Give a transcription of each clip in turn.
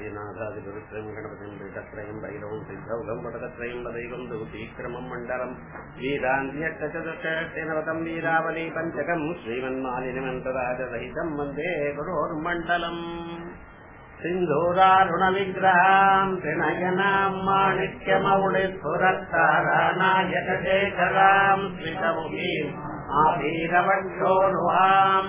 श्रीनाथादिपुरुत्रयम् गणपतिम् पीठत्रयम् भैरवम् सिद्धौघम् वटकत्रयम् वदैवम् दूतीक्रमम् मण्डलम् वीरान्त्यष्टचतुष्टनवतम् वीरावली पञ्चकम् श्रीमन्मालिनिमन्तराजसहितम् वन्दे गुरोर्मण्डलम् सिन्धूरारुणविग्रहाम् त्रिनयनाम् माणिक्यमौलिस्फुरत्तारानायकशेखराम् स्मितमुखीम् आभीरवक्षोरुहाम्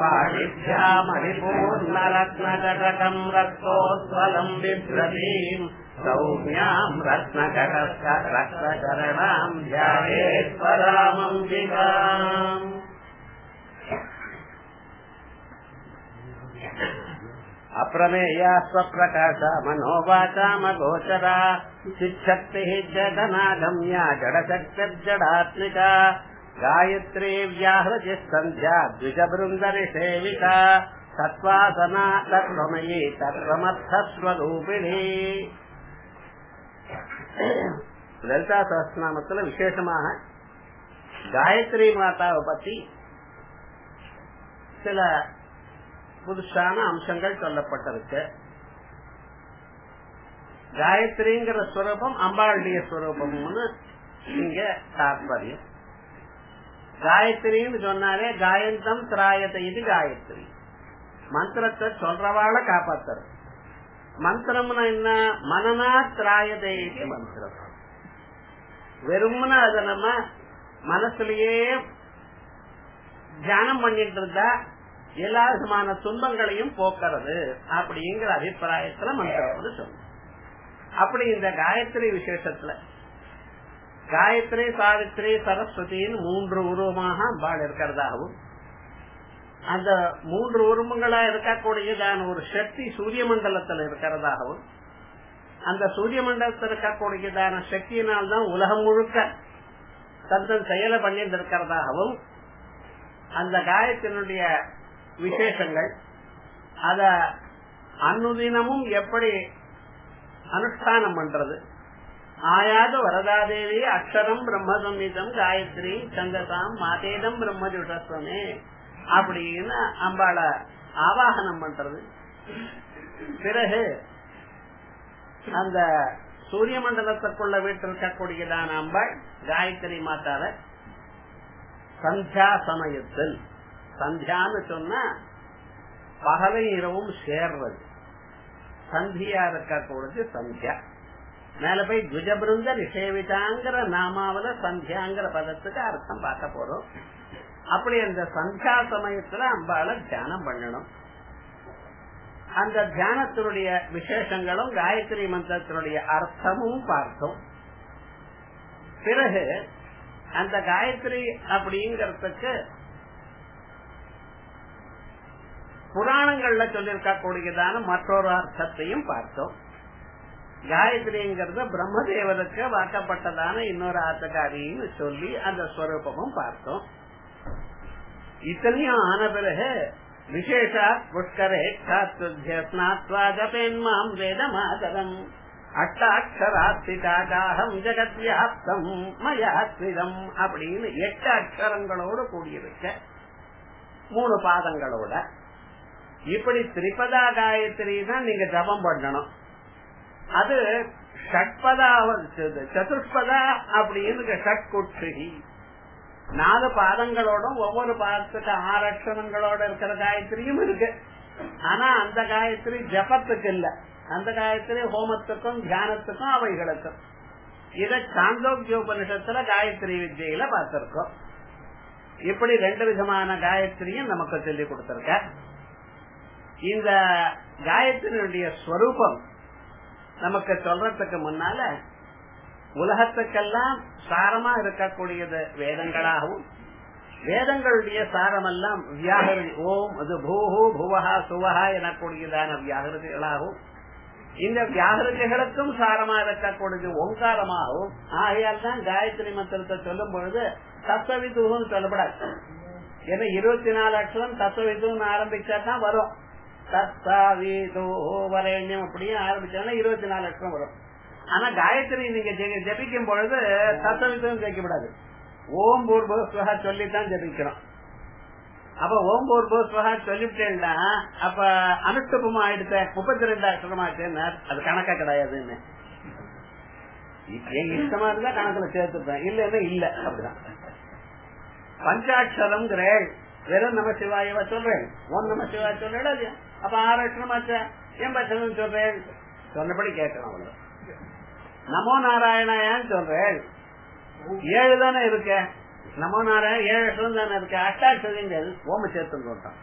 पाणिभ्यामरिपूर्णरत्नकटकम् रक्तोत्पलम् बिभ्रतीम् सौम्याम् रत्नकटस्थ रक्तचरणाम् ध्यायेश्वरामम्बिकाम् अप्रमेया स्वप्रकाश मनोवाचामगोचरा चिच्छक्तिः जगनागम्या जडशक्तिर्जडात्मिका गायत्री व्याहृतिः सन्ध्या द्विजबृन्दरिसेविका तत्त्वासना तत्त्वमयी தத்துவமர்த்தஸ்வரூபிணி லலிதா சஹஸ்ரநாமத்துல விசேஷமாக காயத்ரி மாதாவை பத்தி சில புதுசான அம்சங்கள் சொல்லப்பட்டிருக்கு காயத்ரிங்கிற ஸ்வரூபம் அம்பாளுடைய ஸ்வரூபம்னு இங்க தாற்பயம் காயத்ரின்னு சொன்னாலே காயந்தம் திராயத்தை இது காயத்ரி மந்திரத்தை சொல்றவாள காப்பாத்துறது மந்திரம்னா என்ன மனநா திராயதை இது மந்திரம் வெறும்னா அத நம்ம மனசுலயே தியானம் பண்ணிட்டு இருந்தா எல்லா விதமான துன்பங்களையும் போக்குறது அப்படிங்கிற அபிப்பிராயத்துல மந்திரம் சொல்லும் அப்படி இந்த காயத்ரி விசேஷத்துல காயத்ரி சாவித்ரி சரஸ்வதியின் மூன்று உருவமாக அம்பாள் இருக்கிறதாகவும் அந்த மூன்று உருவங்களா இருக்கக்கூடியதான ஒரு சக்தி சூரிய மண்டலத்தில் இருக்கிறதாகவும் அந்த சூரிய மண்டலத்தில் இருக்கக்கூடியதான சக்தியினால்தான் உலகம் முழுக்க தந்தன் செயலை பண்ணிட்டு இருக்கிறதாகவும் அந்த காயத்தினுடைய விசேஷங்கள் அத அனுதினமும் எப்படி அனுஷ்டானம் பண்றது ஆயாது வரதாதேவி அக்ஷரம் பிரம்மசம்மிதம் காயத்ரி சந்ததாம் மாதேதம் பிரம்மஜுடஸ்வமே அப்படின்னு அம்பாள ஆவாகனம் பண்றது பிறகு அந்த சூரிய மண்டலத்துக்குள்ள வீட்டிருக்கக்கூடியதான அம்பாள் காயத்ரி மாதாவை சந்தியா சமயத்தில் சந்தியான்னு சொன்னா பகலை இரவும் சேர்றது சந்தியா இருக்கக்கூடியது சந்தியா மேல போய் துஜபிருந்த நிஷேவிதாங்கிற நாமாவில சந்தியாங்கிற பதத்துக்கு அர்த்தம் பார்க்க போறோம் அப்படி அந்த சந்தியா சமயத்துல அம்பால தியானம் பண்ணணும் அந்த தியானத்தினுடைய விசேஷங்களும் காயத்ரி மந்திரத்தினுடைய அர்த்தமும் பார்த்தோம் பிறகு அந்த காயத்ரி அப்படிங்கறதுக்கு புராணங்கள்ல சொல்லியிருக்கக்கூடியதான மற்றொரு அர்த்தத்தையும் பார்த்தோம் காயத்ரிங்கிறது பிரம்மதேவனுக்கு வாக்கப்பட்டதான இன்னொரு ஆத்தகாரின்னு சொல்லி அந்த ஸ்வரூபமும் பார்த்தோம் இத்தனையும் ஆன பிறகு விசேஷா புஷ்கரே ஸ்நாத்வா ஜபேன்மாம் வேத மாதரம் அட்டாட்சராஸ்திதாகாகம் ஜெகத் வியாப்தம் மயாஸ்விதம் அப்படின்னு எட்டு அக்ஷரங்களோடு கூடியிருக்க மூணு பாதங்களோட இப்படி திரிபதா காயத்ரி தான் நீங்க ஜபம் பண்ணணும் அது ஷட்பதா சதுஷ்பதா அப்படின்னு ஷட்குட்சி நாலு பாதங்களோடும் ஒவ்வொரு பாதத்துக்கு ஆறு அக்ஷரங்களோட இருக்கிற காயத்ரியும் இருக்கு ஆனா அந்த காயத்ரி ஜபத்துக்கு இல்ல அந்த காயத்ரி ஹோமத்துக்கும் தியானத்துக்கும் அவைகளுக்கும் இத சாந்தோக்கியோபனிஷத்துல காயத்ரி வித்தியில பார்த்திருக்கோம் இப்படி ரெண்டு விதமான காயத்ரியும் நமக்கு சொல்லி கொடுத்திருக்க இந்த காயத்ரியுடைய ஸ்வரூபம் நமக்கு சொல்றதுக்கு முன்னால உலகத்துக்கெல்லாம் சாரமா இருக்கக்கூடியது வேதங்களாகவும் வேதங்களுடைய சாரமெல்லாம் வியாகிருதி ஓம் அது பூஹு புவஹா சுவஹா எனக்கூடியதான வியாகிருதிகளாகவும் இந்த வியாகிருதிகளுக்கும் சாரமா இருக்கக்கூடியது ஓங்காரமாகவும் ஆகையால் தான் காயத்ரி மந்திரத்தை சொல்லும் பொழுது தத்துவவிதுன்னு சொல்லப்படாது ஏன்னா இருபத்தி நாலு அக்ஷரம் தத்துவவிதுன்னு ஆரம்பிச்சா தான் வரும் தத்தாவிதோ வரேண்யம் அப்படின்னு ஆரம்பிச்சாலும் இருபத்தி நாலு லட்சம் வரும் ஆனா காயத்ரி நீங்க ஜபிக்கும் பொழுது தத்துவம் ஜெயிக்கப்படாது ஓம் பூர்வ சொல்லித்தான் ஜபிக்கிறோம் அப்ப ஓம் போர் போஸ்வகா சொல்லிவிட்டேன்னா அப்ப அனுஷ்டபமா ஆயிடுத்த முப்பத்தி ரெண்டு அக்ஷரமா ஆச்சுன்னா அது கணக்கா கிடையாதுன்னு என் இஷ்டமா இருந்தா கணக்குல சேர்த்துப்பேன் இல்லன்னா இல்ல அப்படிதான் பஞ்சாட்சரம் வெறும் நம சிவாயவ சொல்றேன் ஓம் நம சிவாய சொல்றேன் இல்லையா அப்ப ஆறு அக்ஷரமாச்சா என் பட்சம் சொல்றேன் சொன்னபடி கேட்கணும் அவ்வளவு நமோ நாராயணாயான்னு சொல்றேன் ஏழு தானே இருக்க நமோ நாராயண ஏழு அக்ஷரம் தானே இருக்க அஷ்டாட்சரங்கள் ஓம சேர்த்து சொல்றான்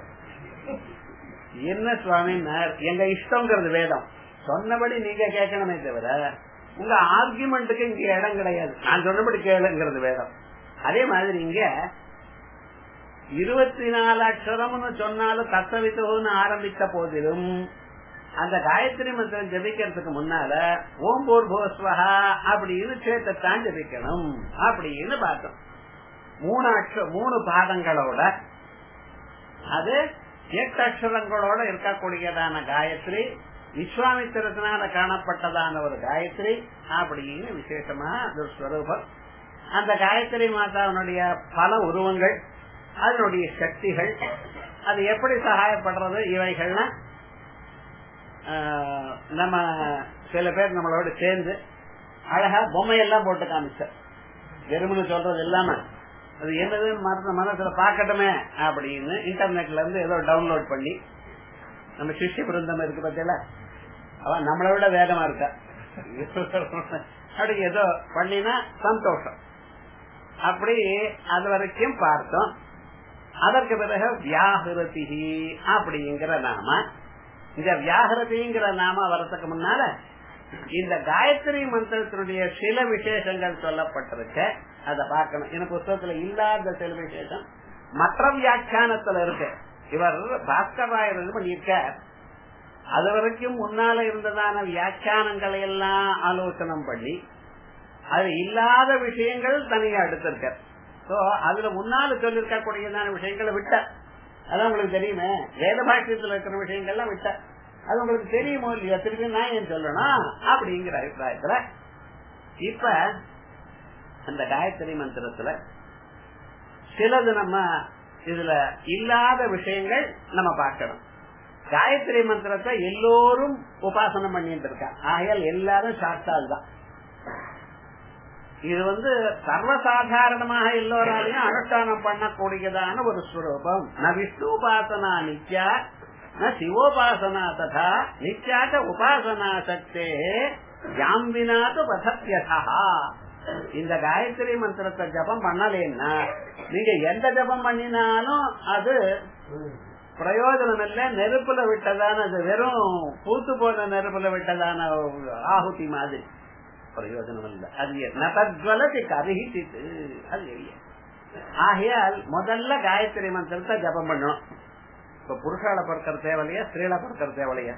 என்ன சுவாமி எங்க இஷ்டம்ங்கிறது வேதம் சொன்னபடி நீங்க கேட்கணுமே தவிர உங்க ஆர்குமெண்ட்டுக்கு இங்க இடம் கிடையாது நான் சொன்னபடி கேளுங்கிறது வேதம் அதே மாதிரி இங்க இருபத்தி நாலு அக்ஷரம்னு சொன்னாலும் தத்தவித்துன்னு ஆரம்பித்த போதிலும் அந்த காயத்ரி மந்திரம் ஜபிக்கிறதுக்கு முன்னால ஓம் போர் போஸ்வஹா அப்படின்னு சேர்த்தான் ஜபிக்கணும் அப்படின்னு பார்த்தோம் மூணு அக்ஷ மூணு பாதங்களோட அது எட்டு அக்ஷரங்களோட இருக்கக்கூடியதான காயத்ரி விஸ்வாமித்திரத்தினால காணப்பட்டதான ஒரு காயத்ரி அப்படின்னு விசேஷமா அது ஸ்வரூபம் அந்த காயத்ரி மாதாவினுடைய பல உருவங்கள் அதனுடைய சக்திகள் அது எப்படி சகாயப்படுறது இவைகள்னா நம்ம சில பேர் நம்மளோட சேர்ந்து அழகா பொம்மையெல்லாம் போட்டு காமிச்ச வெறுமனு சொல்றது இல்லாம அது என்னது மனசுல பாக்கட்டுமே அப்படின்னு இன்டர்நெட்ல இருந்து ஏதோ டவுன்லோட் பண்ணி நம்ம சிஷ்ய பிருந்தம் இருக்கு பத்தியில அவன் நம்மளை விட வேகமா இருக்கா அப்படி ஏதோ பண்ணினா சந்தோஷம் அப்படி அது வரைக்கும் பார்த்தோம் அதற்கு பிறகு வியாகிருதி அப்படிங்கிற நாம இந்த வியாகிருதிங்கிற நாம வரத்துக்கு முன்னால இந்த காயத்ரி மந்திரத்தினுடைய சில விசேஷங்கள் சொல்லப்பட்டிருக்க அத பார்க்கணும் எனக்கு புத்தகத்துல இல்லாத சில விசேஷம் மற்ற வியாக்கியானத்துல இருக்கு இவர் பாஸ்கர் ராயர் இது பண்ணியிருக்க அது வரைக்கும் முன்னால இருந்ததான வியாக்கியானங்களை எல்லாம் ஆலோசனம் பண்ணி அது இல்லாத விஷயங்கள் தனியா எடுத்திருக்க சோ அதுல முன்னால சொல்லிருக்க கூடியதான விஷயங்களை விட்ட அதான் உங்களுக்கு தெரியுமே வேத பாஷ்யத்துல இருக்கிற விஷயங்கள்லாம் விட்ட அது உங்களுக்கு தெரியுமோ இல்லையா திருப்பி நான் ஏன் சொல்லணும் அப்படிங்கிற அபிப்பிராயத்துல இப்ப அந்த காயத்ரி மந்திரத்துல சிலது நம்ம இதுல இல்லாத விஷயங்கள் நம்ம பார்க்கணும் காயத்ரி மந்திரத்தை எல்லோரும் உபாசனம் பண்ணிட்டு இருக்கா ஆகையால் எல்லாரும் சாட்சால் தான் இது வந்து சர்வசாதாரணமாக எல்லோராலையும் அனுஷ்டானம் பண்ணக்கூடியதான ஒரு ஸ்வரூபம் ந விஷ்ணு உபாசனா நித்யா ந சிவோபாசனா ததா நித்யாச்ச உபாசனா சக்தே ஜாம்பினாத்து பதத்தியதா இந்த காயத்ரி மந்திரத்தை ஜபம் பண்ணலேன்னா நீங்க எந்த ஜபம் பண்ணினாலும் அது பிரயோஜனம் இல்ல நெருப்புல விட்டதான அது வெறும் பூத்து போன நெருப்புல விட்டதான ஆகுதி மாதிரி பிரயோஜனம் இல்ல அது நதத்வலதி கருகிட்டு அது ஆகையால் முதல்ல காயத்ரி மந்திரத்தை ஜபம் பண்ணணும் இப்ப புருஷால பிறக்கிற தேவலையா ஸ்திரீல பிறக்கிற தேவலையா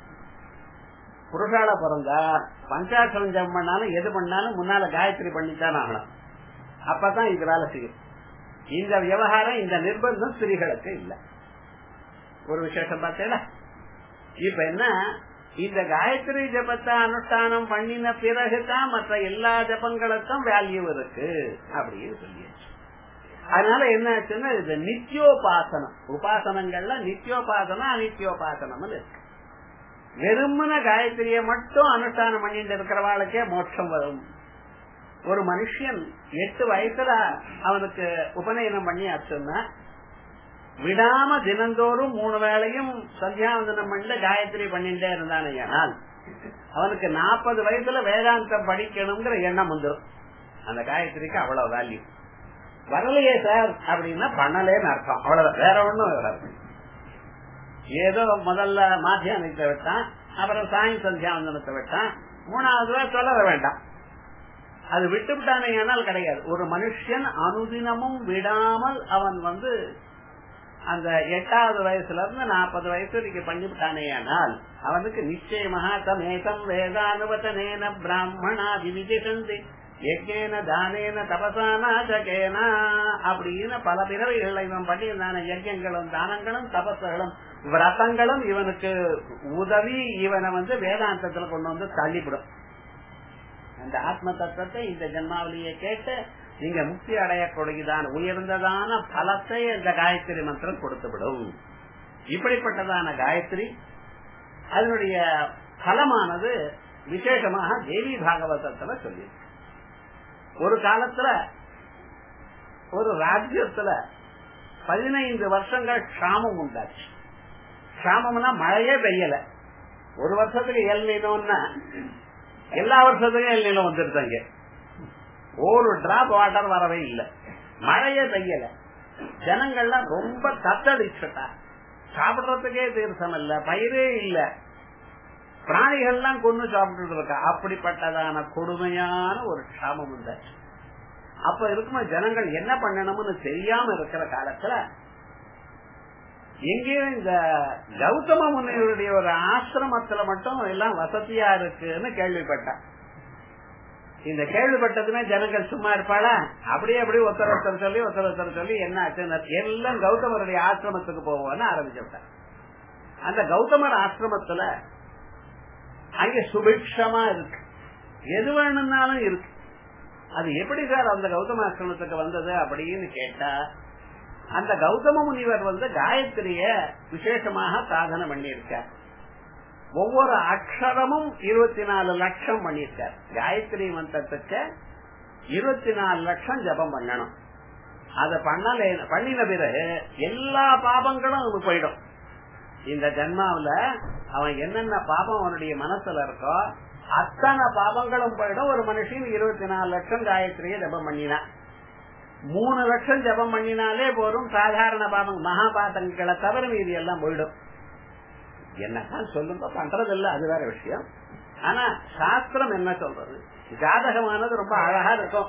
புருஷால பிறந்தா பஞ்சாட்சரம் ஜபம் பண்ணாலும் எது பண்ணாலும் முன்னால காயத்ரி பண்ணித்தான் ஆகணும் அப்பதான் இது வேலை செய்யும் இந்த விவகாரம் இந்த நிர்பந்தம் ஸ்திரீகளுக்கு இல்ல ஒரு விசேஷம் பார்த்தேடா இப்ப என்ன இந்த காயத்ரி ஜபத்தை அனுஷ்டானம் பண்ணின பிறகுதான் மற்ற எல்லா ஜபங்களுக்கும் வேல்யூ இருக்கு அப்படின்னு சொல்லியாச்சு அதனால என்ன ஆச்சுன்னா இது நித்தியோபாசனம் உபாசனங்கள்ல நித்தியோபாசனம் அனித்தியோபாசனம் இருக்கு வெறுமன காயத்ரிய மட்டும் அனுஷ்டானம் பண்ணிட்டு இருக்கிறவாளுக்கே மோட்சம் வரும் ஒரு மனுஷன் எட்டு வயசுல அவனுக்கு உபநயனம் பண்ணி ஆச்சுன்னா விடாம தினந்தோறும் மூணு வேளையும் சந்தியாவந்தனம் பண்ணி காயத்ரி பண்ணிட்டே இருந்தானால் அவனுக்கு நாற்பது வயசுல வேதாந்தம் படிக்கணுங்கிற எண்ணம் வந்துடும் அந்த காயத்ரிக்கு அவ்வளவு வேல்யூ வரலையே சார் அப்படின்னா பண்ணலேன்னு அர்த்தம் அவ்வளவுதான் வேற ஒண்ணும் வராது ஏதோ முதல்ல மாத்தியானத்தை விட்டான் அப்புறம் சாய் சந்தியாவந்தனத்தை விட்டான் மூணாவது சொல்ல வேண்டாம் அது விட்டு விட்டானே கிடையாது ஒரு மனுஷன் அனுதினமும் விடாமல் அவன் வந்து அந்த எட்டாவது வயசுல இருந்து நாற்பது வயசு வரைக்கும் பண்ணிவிட்டானேயானால் அவனுக்கு நிச்சயமாக தமேதம் வேதானுவதனேன பிராமணா விவிதிசந்தி யஜ்ஞேன தானேன தபசானா ஜகேனா அப்படின்னு பல பிறவைகள் இவன் பண்ணியிருந்தான யஜ்யங்களும் தானங்களும் தபசுகளும் விரதங்களும் இவனுக்கு உதவி இவனை வந்து வேதாந்தத்துல கொண்டு வந்து தள்ளிவிடும் அந்த ஆத்ம தத்துவத்தை இந்த ஜென்மாவிலேயே கேட்டு நீங்க முக்தி அடையக்கூடியதான உயர்ந்ததான பலத்தை இந்த காயத்ரி மந்திரம் கொடுத்துவிடும் இப்படிப்பட்டதான காயத்ரி அதனுடைய பலமானது விசேஷமாக தேவி பாகவதத்துல சொல்லி ஒரு காலத்துல ஒரு ராஜ்யத்துல பதினைந்து வருஷங்கள் க்ஷாமம் உண்டாச்சு க்ஷாமம்னா மழையே பெய்யல ஒரு வருஷத்துக்கு எல் நிலம்னா எல்லா வருஷத்துக்கும் எல் நிலம் வந்துருந்தாங்க ஒரு டிராப் வாட்டர் வரவே இல்லை மழையே பெய்யல ஜனங்கள்லாம் ரொம்ப தத்தடிச்சுட்டா சாப்பிடுறதுக்கே தீர்த்தம் இல்ல பயிரே இல்ல பிராணிகள்லாம் கொண்டு சாப்பிட்டு இருக்கா அப்படிப்பட்டதான கொடுமையான ஒரு க்ஷாமம் உண்டாச்சு அப்ப இருக்கும் ஜனங்கள் என்ன பண்ணணும்னு தெரியாம இருக்கிற காலத்துல எங்கேயும் இந்த கௌதம முனிவருடைய ஒரு ஆசிரமத்துல மட்டும் எல்லாம் வசதியா இருக்குன்னு கேள்விப்பட்டேன் இந்த கேள்விப்பட்டதுமே ஜனங்கள் சும்மா இருப்பாளா அப்படியே அப்படியே ஒருத்தர் ஒருத்தர் சொல்லி ஒருத்தர் ஒருத்தர் சொல்லி என்ன ஆச்சு எல்லாம் கௌதமருடைய ஆசிரமத்துக்கு போவோம்னு ஆரம்பிச்சுட்டாங்க அந்த கௌதமர் ஆசிரமத்துல அங்க சுபிக்ஷமா இருக்கு எது வேணும்னாலும் இருக்கு அது எப்படி சார் அந்த கௌதம ஆசிரமத்துக்கு வந்தது அப்படின்னு கேட்டா அந்த கௌதம முனிவர் வந்து காயத்ரிய விசேஷமாக சாதனை பண்ணியிருக்கார் ஒவ்வொரு அக்ஷரமும் இருபத்தி நாலு லட்சம் பண்ணியிருக்கார் காயத்ரி மந்திரத்துக்கு இருபத்தி நாலு லட்சம் ஜபம் பண்ணணும் அத பண்ணல பண்ணின பிறகு எல்லா பாபங்களும் அவனுக்கு போயிடும் இந்த ஜன்மாவில அவன் என்னென்ன பாபம் அவனுடைய மனசுல இருக்கோ அத்தனை பாபங்களும் போயிடும் ஒரு மனுஷன் இருபத்தி நாலு லட்சம் காயத்ரியை ஜபம் பண்ணினான் மூணு லட்சம் ஜபம் பண்ணினாலே போதும் சாதாரண பாபம் மகா பாதங்களை தவிர மீதி எல்லாம் போயிடும் என்னதான் சொல்லுங்க பண்றது இல்ல அது வேற விஷயம் ஆனா சாஸ்திரம் என்ன சொல்றது ஜாதகமானது ரொம்ப அழகா இருக்கும்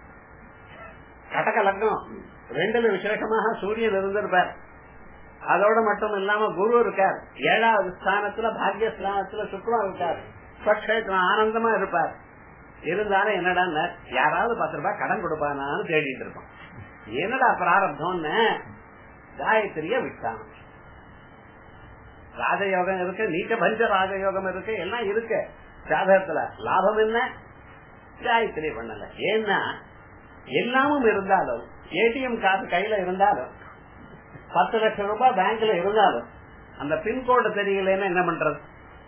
கடக லக்னம் ரெண்டுல விசேஷமாக சூரியன் இருந்திருப்பார் அதோட மட்டும் இல்லாம குரு இருக்கார் ஏழாவது ஸ்தானத்துல பாக்ய ஸ்தானத்துல சுக்ரம் இருக்கார் ஸ்வக்ஷேத்திரம் ஆனந்தமா இருப்பார் இருந்தாலும் என்னடா யாராவது பத்து ரூபாய் கடன் கொடுப்பானான்னு தேடிட்டு இருப்பான் என்னடா பிராரப்தம்னு காயத்ரிய விட்டான் ராஜயோகம் இருக்கு நீக்க பஞ்ச ராஜயோகம் இருக்கு எல்லாம் இருக்கு ஜாதகத்துல லாபம் என்ன காயத்ரி பண்ணல ஏன்னா எல்லாமும் இருந்தாலும் ஏடிஎம் கார்டு கையில இருந்தாலும் பத்து லட்சம் ரூபாய் பேங்க்ல இருந்தாலும் அந்த பின்கோடு தெரியலன்னு என்ன பண்றது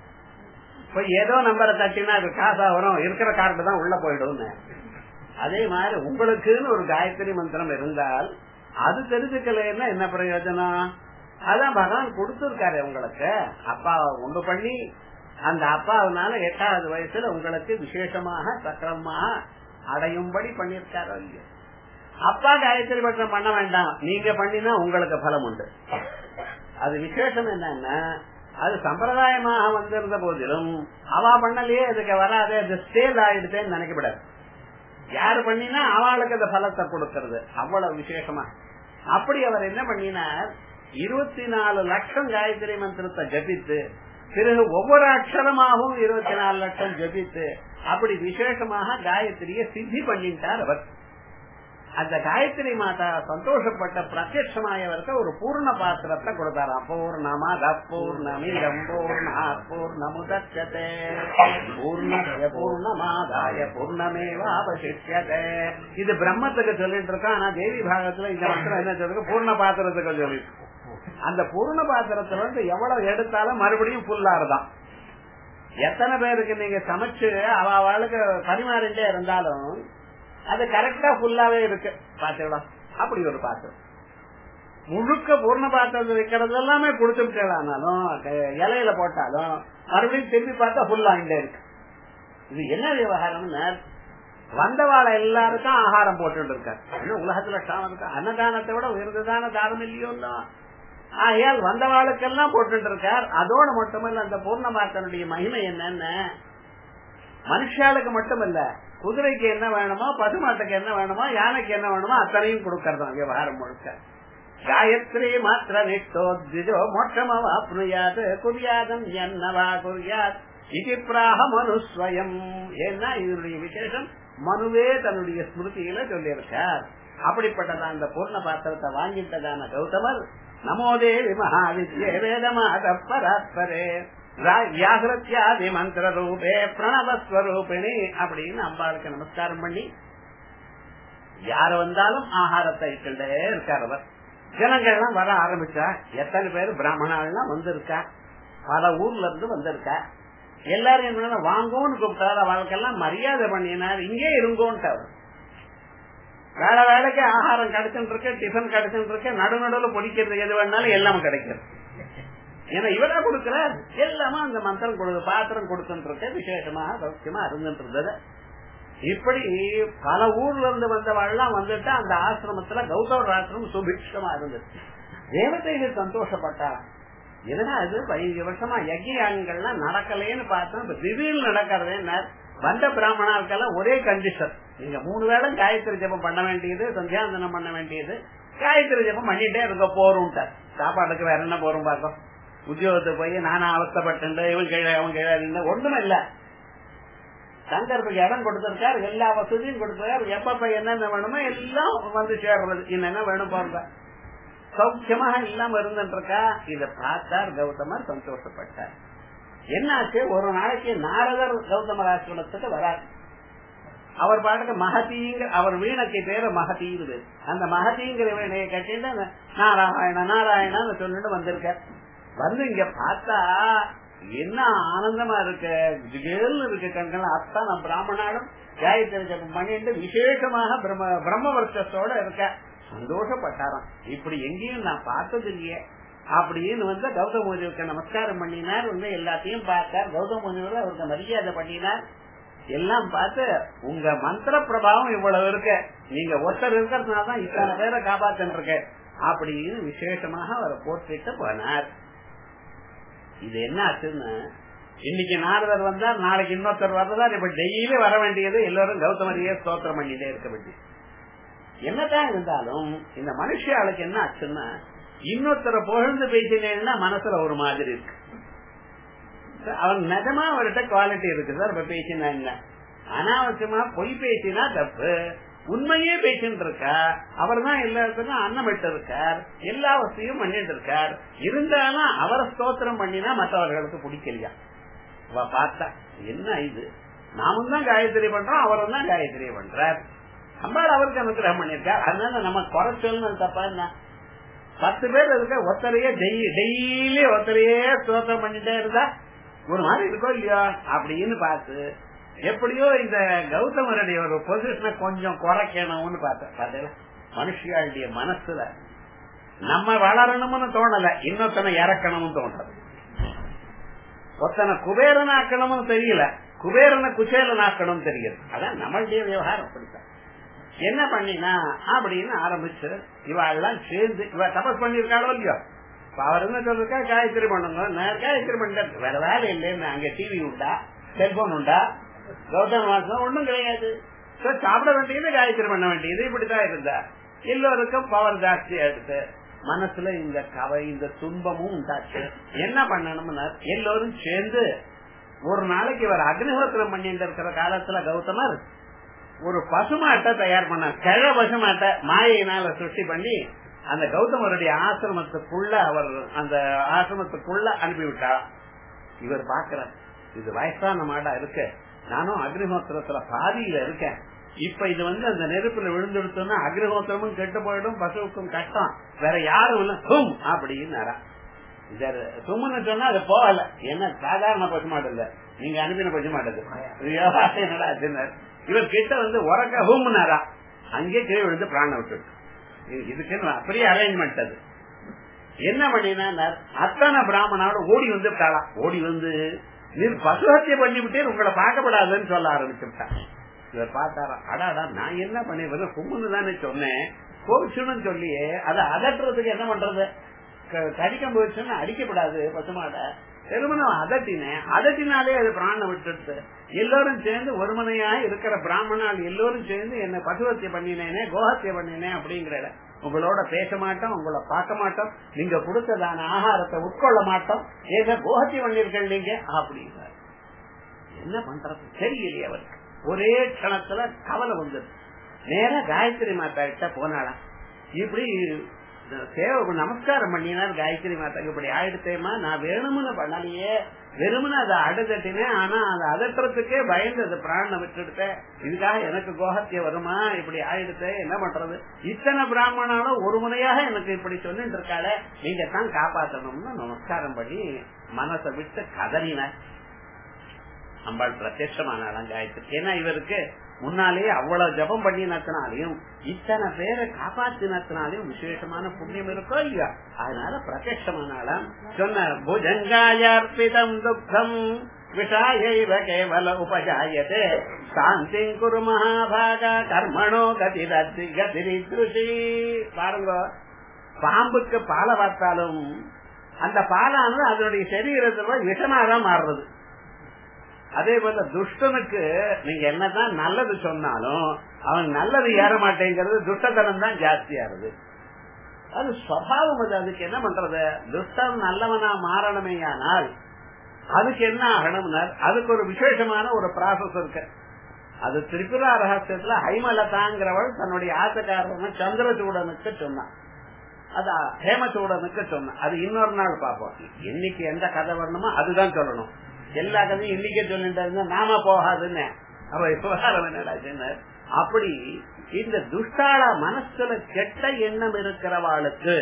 இப்ப ஏதோ நம்பரை தட்டினா அது காசா வரும் இருக்கிற கார்டு தான் உள்ள போயிடும் அதே மாதிரி உங்களுக்குன்னு ஒரு காயத்ரி மந்திரம் இருந்தால் அது தெரிஞ்சுக்கலன்னா என்ன பிரயோஜனம் அதான் பகவான் கொடுத்திருக்காரு உங்களுக்கு அப்பாவை உண்டு பண்ணி அந்த அப்பாவினால எட்டாவது வயசுல உங்களுக்கு விசேஷமாக சக்கரமாக அடையும்படி பண்ணிருக்காரு இல்லையோ அப்பா காயத்ரி பட்டம் பண்ண வேண்டாம் நீங்க பண்ணினா உங்களுக்கு பலம் உண்டு அது விசேஷம் என்னன்னா அது சம்பிரதாயமாக வந்திருந்த போதிலும் அவா பண்ணலையே அதுக்கு வராது அது ஸ்டேல் ஆயிடுதேன்னு நினைக்கப்படாது யாரு பண்ணினா அவளுக்கு அந்த பலத்தை கொடுக்கறது அவ்வளவு விசேஷமா அப்படி அவர் என்ன பண்ணினார் இருபத்தி நாலு லட்சம் காயத்ரி மந்திரத்தை ஜபித்து பிறகு ஒவ்வொரு அக்ஷரமாகவும் இருபத்தி நாலு லட்சம் ஜபித்து அப்படி விசேஷமாக காயத்ரிய சித்தி பண்ணிட்டார் அவர் அந்த காயத்ரி மாதா சந்தோஷப்பட்ட பிரத்யமாயவருக்கு ஒரு பூர்ண பாத்திரத்தை கொடுத்தாராம் பூர்ணமத பூர்ணமிதம் பூர்ணா பூர்ணமுதச்சதே பூர்ணய பூர்ணமாதாய பூர்ணமேவாபசிஷ்யதே இது பிரம்மத்துக்கு சொல்லிட்டு இருக்கோம் ஆனா தேவி பாகத்துல இந்த மந்திரம் என்ன சொல்றது பூர்ண பாத்திரத்துக்கு சொல்லிட்டு அந்த பூர்ண பாத்திரத்துல வந்து எவ்வளவு எடுத்தாலும் மறுபடியும் புல்லாருதான் எத்தனை பேருக்கு நீங்க சமைச்சு அவ அவளுக்கு பரிமாறிட்டே இருந்தாலும் அது கரெக்டா ஃபுல்லாவே இருக்கு பாத்துங்களா அப்படி ஒரு பாத்திரம் முழுக்க பூர்ண பாத்திரத்தை வைக்கிறது எல்லாமே கொடுத்துட்டாலும் இலையில போட்டாலும் மறுபடியும் திரும்பி பார்த்தா ஃபுல்லா இங்க இருக்கு இது என்ன விவகாரம்னு வந்தவாள எல்லாருக்கும் ஆகாரம் போட்டு இருக்காரு உலகத்துல சாமம் இருக்கு அன்னதானத்தை விட உயர்ந்ததான தானம் இல்லையோ ஆகையால் வந்தவாளுக்கெல்லாம் போட்டு இருக்கார் அதோட மட்டுமல்ல அந்த பூர்ணமாத்தனுடைய மகிமை என்னன்னு மனுஷாளுக்கு மட்டுமல்ல குதிரைக்கு என்ன வேணுமோ பசுமாட்டுக்கு என்ன வேணுமோ யானைக்கு என்ன வேணுமோ அத்தனையும் கொடுக்கறதும் விவகாரம் முழுக்க காயத்ரி மாத்திர நிஷ்டோத்விஜோ மோட்சமவா புரியாது குறியாதம் என்னவா குறியாத் இது பிராக மனுஸ்வயம் ஏன்னா இதனுடைய விசேஷம் மனுவே தன்னுடைய ஸ்மிருதியில சொல்லியிருக்கார் அப்படிப்பட்டதான் அந்த பூர்ண பாத்திரத்தை வாங்கிட்டதான கௌதமர் நமோதேவி மகாவித்யே வேதமாத பராத்பரே வியாகிருத்தியாதி மந்திர ரூபே பிரணவஸ்வரூபிணி அப்படின்னு அம்பாளுக்கு நமஸ்காரம் பண்ணி யாரு வந்தாலும் ஆகாரத்தை இட்டுண்டே இருக்கார் அவர் ஜனங்கள்லாம் வர ஆரம்பிச்சா எத்தனை பேர் பிராமணாலாம் வந்திருக்கா பல ஊர்ல இருந்து வந்திருக்கா எல்லாரும் என்ன வாங்கோன்னு கூப்பிட்டாரு அவளுக்கெல்லாம் மரியாதை பண்ணினார் இங்கே இருங்கோன்ட்டு அவர் வேலை வேலைக்கு ஆகாரம் கிடைச்சுட்டு இருக்கு டிஃபன் கிடைச்சுட்டு இருக்கு நடு நடுவில் பொடிக்கிறது எது வேணாலும் எல்லாம் கிடைக்கிறது ஏன்னா இவரா கொடுக்கிறார் எல்லாமே அந்த மந்திரம் கொடுத்து பாத்திரம் கொடுத்துட்டு இருக்க விசேஷமாக சௌக்கியமா இருந்துட்டு இருந்தது இப்படி பல ஊர்ல இருந்து வந்தவாள்லாம் வந்துட்டு அந்த ஆசிரமத்துல கௌதம ஆசிரமம் சுபிக்ஷமா இருந்தது தேவதைகள் சந்தோஷப்பட்டா என்னடா இது பதினஞ்சு வருஷமா யஜ்யாங்கள்லாம் நடக்கலேன்னு பார்த்தோம் இப்ப திடீர்னு நடக்கிறதே வந்த பிராமணாவுக்கெல்லாம் ஒரே கண்டிஷன் நீங்க மூணு வேளை காயத்ரி ஜபம் பண்ண வேண்டியது சந்தியாந்தனம் பண்ண வேண்டியது காயத்ரி ஜபம் பண்ணிட்டே இருக்க போறோம்ட்டார் சாப்பாட்டுக்கு வேற என்ன போறோம் பார்க்கும் உத்தியோகத்துக்கு போய் நானும் அவஸ்தப்பட்டு இவன் கீழே அவன் கீழே ஒண்ணுமே இல்ல தங்கறதுக்கு இடம் கொடுத்திருக்காரு எல்லா வசதியும் கொடுத்திருக்காரு எப்பப்ப என்னென்ன வேணுமோ எல்லாம் வந்து சேர்றது என்னென்ன வேணும் போறத சௌக்கியமாக இல்லாம இருந்துட்டு இருக்கா இத பார்த்தார் கௌதமர் சந்தோஷப்பட்டார் என்னாச்சு ஒரு நாளைக்கு நாரதர் கௌதம ஆசிரமத்துக்கு வரார் அவர் பாட்டுக்கு மகதிங்கிற அவர் வீணைக்கு பேரு மகதிங்கிறது அந்த மகதிங்கிற வீணையை கட்டிட்டு நாராயண நாராயணன்னு சொல்லிட்டு வந்திருக்கார் வந்து இங்க பார்த்தா என்ன ஆனந்தமா இருக்கு ஜிகேல்னு இருக்கு கண்கள் அத்தனை பிராமணாலும் காயத்ரி ஜபம் பண்ணிட்டு விசேஷமாக பிரம்ம பிரம்ம வருஷத்தோட இருக்க சந்தோஷப்பட்டாராம் இப்படி எங்கேயும் நான் பார்த்தது இல்லையே அப்படின்னு வந்து கௌதம முனிவருக்கு நமஸ்காரம் பண்ணினார் வந்து எல்லாத்தையும் பார்த்தார் கௌதம முனிவர் அவருக்கு மரியாதை பண்ணினார் எல்லாம் பார்த்து உங்க மந்திர பிரபாவம் இவ்வளவு இருக்கு நீங்க ஒருத்தர் இருக்கிறதுனாலதான் இத்தனை பேரை காப்பாத்தின்னு இருக்க அப்படின்னு விசேஷமாக அவரை போட்டுட்டு போனார் இது என்ன ஆச்சுன்னு இன்னைக்கு நாரதர் வந்தார் நாளைக்கு இன்னொருத்தர் வர்றதார் இப்ப டெய்லி வர வேண்டியது எல்லாரும் கௌதமரியே ஸ்தோத்திரம் பண்ணிட்டே இருக்க வேண்டியது என்னதான் இருந்தாலும் இந்த மனுஷாளுக்கு என்ன ஆச்சுன்னா இன்னொருத்தரை புகழ்ந்து பேசினேன்னா மனசுல ஒரு மாதிரி இருக்கு அவன் நிஜமா அவர்கிட்ட குவாலிட்டி இருக்கு சார் இப்ப பேசினா என்ன அனாவசியமா பொய் பேசினா தப்பு உண்மையே பேசிட்டு இருக்கா அவர் தான் எல்லாத்துக்கும் அன்னமிட்டு இருக்கார் எல்லா வசதியும் பண்ணிட்டு இருக்கார் இருந்தாலும் அவரை ஸ்தோத்திரம் பண்ணினா மற்றவர்களுக்கு பிடிக்கலையா அவ பார்த்தா என்ன இது நாமும் தான் காயத்ரி பண்றோம் அவரும் தான் காயத்ரி பண்றார் அம்பாள் அவருக்கு அனுகிரகம் பண்ணிருக்கார் அதனால நம்ம குறைச்சல் தப்பா என்ன பத்து பேர் இருக்க ஒத்தரையே டெய்லி ஒத்தரையே ஸ்தோத்திரம் பண்ணிட்டே இருந்தா ஒரு மாதிரி இருக்கோ இல்லையா அப்படின்னு பார்த்து எப்படியோ இந்த கௌதமருடைய ஒரு பொசிஷனை கொஞ்சம் குறைக்கணும்னு பார்த்தேன் பார்த்தீங்களா மனுஷியாளுடைய மனசுல நம்ம வளரணும்னு தோணல இன்னொத்தனை இறக்கணும்னு தோன்றது ஒத்தனை குபேரன் ஆக்கணும்னு தெரியல குபேரனை குச்சேலன் ஆக்கணும் தெரியுது அதான் நம்மளுடைய விவகாரம் அப்படித்தான் என்ன பண்ணினா அப்படின்னு ஆரம்பிச்சு இவாள்லாம் சேர்ந்து இவ தபஸ் பண்ணிருக்காளோ இல்லையோ அவர் என்ன சொல்லிருக்கா காயத்ரி பண்ணுங்க நான் காயத்ரி பண்ணிட்டு வேற வேலை இல்லைன்னு அங்க டிவி உண்டா செல்போன் உண்டா கௌதம மாசம் ஒண்ணும் கிடையாது சாப்பிட வேண்டியது காயத்ரி பண்ண வேண்டியது இப்படித்தான் இருந்தா எல்லோருக்கும் பவர் ஜாஸ்தி எடுத்து மனசுல இந்த கவை இந்த துன்பமும் உண்டாச்சு என்ன பண்ணணும்னா எல்லோரும் சேர்ந்து ஒரு நாளைக்கு இவர் அக்னிஹோத்திரம் பண்ணிட்டு இருக்கிற காலத்துல கௌதமர் ஒரு பசுமாட்டை தயார் பண்ணார் கிழ பசுமாட்டை மாயினால சுட்டி பண்ணி அந்த கௌதமருடைய ஆசிரமத்துக்குள்ள அவர் அந்த ஆசிரமத்துக்குள்ள அனுப்பிவிட்டார் இவர் பாக்குறார் இது வயசான மாடா இருக்கு நானும் அக்னிஹோத்திரத்துல பாதியில இருக்கேன் இப்ப இது வந்து அந்த நெருப்புல விழுந்துடுத்தோம்னா அக்னிஹோத்திரமும் கெட்டு போயிடும் பசுவுக்கும் கஷ்டம் வேற யாரும் இல்ல சும் அப்படின்னு இத சும்னு சொன்னா அது போகல என்ன சாதாரண பசுமாடு இல்ல நீங்க அனுப்பின பசுமாடு என்னடா இவர் கிட்ட வந்து உறக்க ஹூம்னாரா அங்கே கீழே விழுந்து பிராண விட்டு இதுக்கு அப்படியே அரேஞ்ச்மெண்ட் அது என்ன பண்ணினா அத்தனை பிராமணோட ஓடி வந்து விட்டாளா ஓடி வந்து நீர் பசுஹத்திய பண்ணிவிட்டே உங்களை பார்க்கப்படாதுன்னு சொல்ல ஆரம்பிச்சுட்டான் இவர் பார்த்தாரா அடாடா நான் என்ன பண்ணி கும்முன்னு தானே சொன்னேன் கோவிச்சுன்னு சொல்லியே அதை அதட்டுறதுக்கு என்ன பண்றது கடிக்கம் போயிடுச்சுன்னா அடிக்கப்படாது பசுமாட திருமணம் அதட்டினேன் அதட்டினாலே அது பிராணம் விட்டுடுது எல்லோரும் சேர்ந்து ஒருமனையா இருக்கிற பிராமணால் எல்லோரும் சேர்ந்து என்ன பசுவத்திய பண்ணினேனே கோஹத்திய பண்ணினேன் அப்படிங்கிற உங்களோட பேச மாட்டோம் உங்களை பார்க்க மாட்டோம் நீங்க கொடுத்ததான ஆகாரத்தை உட்கொள்ள மாட்டோம் ஏதோ கோஹத்திய பண்ணிருக்கேன் நீங்க அப்படிங்கிறார் என்ன பண்றது தெரியலையே அவருக்கு ஒரே கணத்துல கவலை வந்தது நேர காயத்ரி மாதா கிட்ட போனாலாம் இப்படி சேவை நமஸ்காரம் பண்ணினார் காயத்ரி மாதாக்கு இப்படி ஆயிடுத்தேமா நான் வேணும்னு பண்ணலையே வெறுமனே அதை அடுதட்டினேன் ஆனா அதை அதட்டுறதுக்கே பயந்து அது பிராணனை விட்டுடுத்தேன் இதுக்காக எனக்கு கோஹத்திய வருமா இப்படி ஆயிடுத்து என்ன பண்றது இத்தனை பிராமணாலும் ஒரு முறையாக எனக்கு இப்படி சொல்லிட்டு இருக்காளே நீங்க தான் காப்பாத்தணும்னு நமஸ்காரம் பண்ணி மனசை விட்டு கதறின அம்பாள் பிரத்யட்சமான காயத்ரி ஏன்னா இவருக்கு முன்னாலேயே அவ்வளவு ஜபம் பண்ணினத்தினாலையும் இத்தனை பேரை காப்பாத்தினத்தினாலையும் விசேஷமான புண்ணியம் இருக்கோ இல்லையா அதனால பிரத்யட்சமானாலாம் சொன்ன புஜங்காயார்பிதம் துக்கம் விஷாயைவ கேவல உபஜாயத்தே சாந்தி குரு மகாபாக கர்மணோ கதிரத்தி கதிரித்ருஷி பாருங்க பாம்புக்கு பாலை பார்த்தாலும் அந்த பாலானது அதனுடைய சரீரத்துல விஷமாதான் மாறுறது அதே போல துஷ்டனுக்கு நீங்க என்னதான் நல்லது சொன்னாலும் அவன் நல்லது ஏற மாட்டேங்கிறது துஷ்டத்தனம் தான் ஜாஸ்தியாருது அது சுவாவம் அது அதுக்கு என்ன பண்றது துஷ்டம் நல்லவனா மாறணுமே ஆனால் அதுக்கு என்ன ஆகணும்னா அதுக்கு ஒரு விசேஷமான ஒரு ப்ராசஸ் இருக்கு அது திரிபுரா ரகசியத்துல ஹைமலதாங்கிறவள் தன்னுடைய ஆசக்காரன சந்திரசூடனுக்கு சொன்னான் அது ஹேமசூடனுக்கு சொன்னான் அது இன்னொரு நாள் பார்ப்போம் இன்னைக்கு எந்த கதை வரணுமோ அதுதான் சொல்லணும் எல்லா கதையும் இன்னைக்கே சொல்லிட்டு இருந்தா நாம போகாதுன்னு அவ விவகாரம் என்னடா அப்படி இந்த துஷ்டாள மனசுல கெட்ட எண்ணம் இருக்கிறவாளுக்கு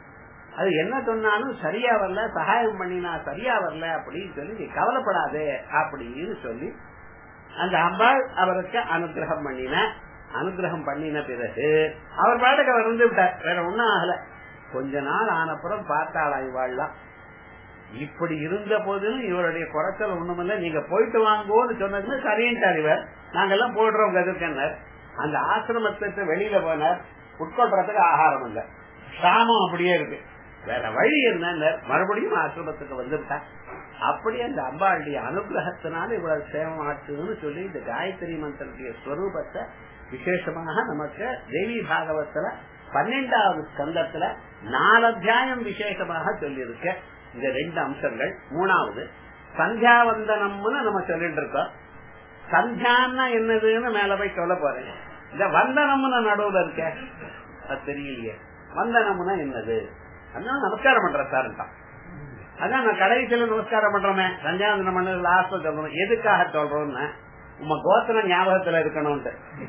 அது என்ன சொன்னாலும் சரியா வரல சகாயம் பண்ணினா சரியா வரல அப்படின்னு சொல்லி நீ கவலைப்படாதே அப்படின்னு சொல்லி அந்த அம்பாள் அவருக்கு அனுகிரகம் பண்ணின அனுகிரகம் பண்ணின பிறகு அவர் பாட்டுக்கு அவர் வந்து விட்டார் வேற ஒண்ணும் ஆகல கொஞ்ச நாள் ஆனப்புறம் பார்த்தாளா இவாள்லாம் இப்படி இருந்த போதிலும் இவருடைய குறைச்சல் ஒண்ணுமில்ல நீங்க போயிட்டு வாங்கோன்னு சொன்னதுன்னு சரின்ட்டார் இவர் நாங்கெல்லாம் போடுறோம் கதிர்கண்ணர் அந்த ஆசிரமத்துக்கு வெளியில போனார் உட்கொள்றதுக்கு ஆகாரம் இல்ல சாமம் அப்படியே இருக்கு வேற வழி என்ன மறுபடியும் ஆசிரமத்துக்கு வந்துவிட்டார் அப்படி அந்த அம்பாளுடைய அனுகிரகத்தினால இவ்வளவு சேவம் ஆச்சுன்னு சொல்லி இந்த காயத்ரி மந்திரத்துடைய ஸ்வரூபத்தை விசேஷமாக நமக்கு தேவி பாகவத்துல பன்னெண்டாவது ஸ்கந்தத்துல நாலு அத்தியாயம் விசேஷமாக சொல்லியிருக்க இந்த ரெண்டு அம்சங்கள் மூணாவது சந்தியாவந்தனம்னு நம்ம சொல்லிட்டு இருக்கோம் சந்தியான்னா என்னதுன்னு மேல போய் சொல்ல போறேன் இந்த வந்தனம்னு நடுவுல இருக்க அது தெரியலையே வந்தனம்னா என்னது அதான் நமஸ்காரம் பண்ற சார்ட்டான் அதான் நான் கடைசியில நமஸ்காரம் பண்றோமே சந்தியாவந்தனம் பண்ண லாஸ்ட் சொல்லணும் எதுக்காக சொல்றோம்னு உங்க கோத்திரம் ஞாபகத்துல இருக்கணும்ட்டு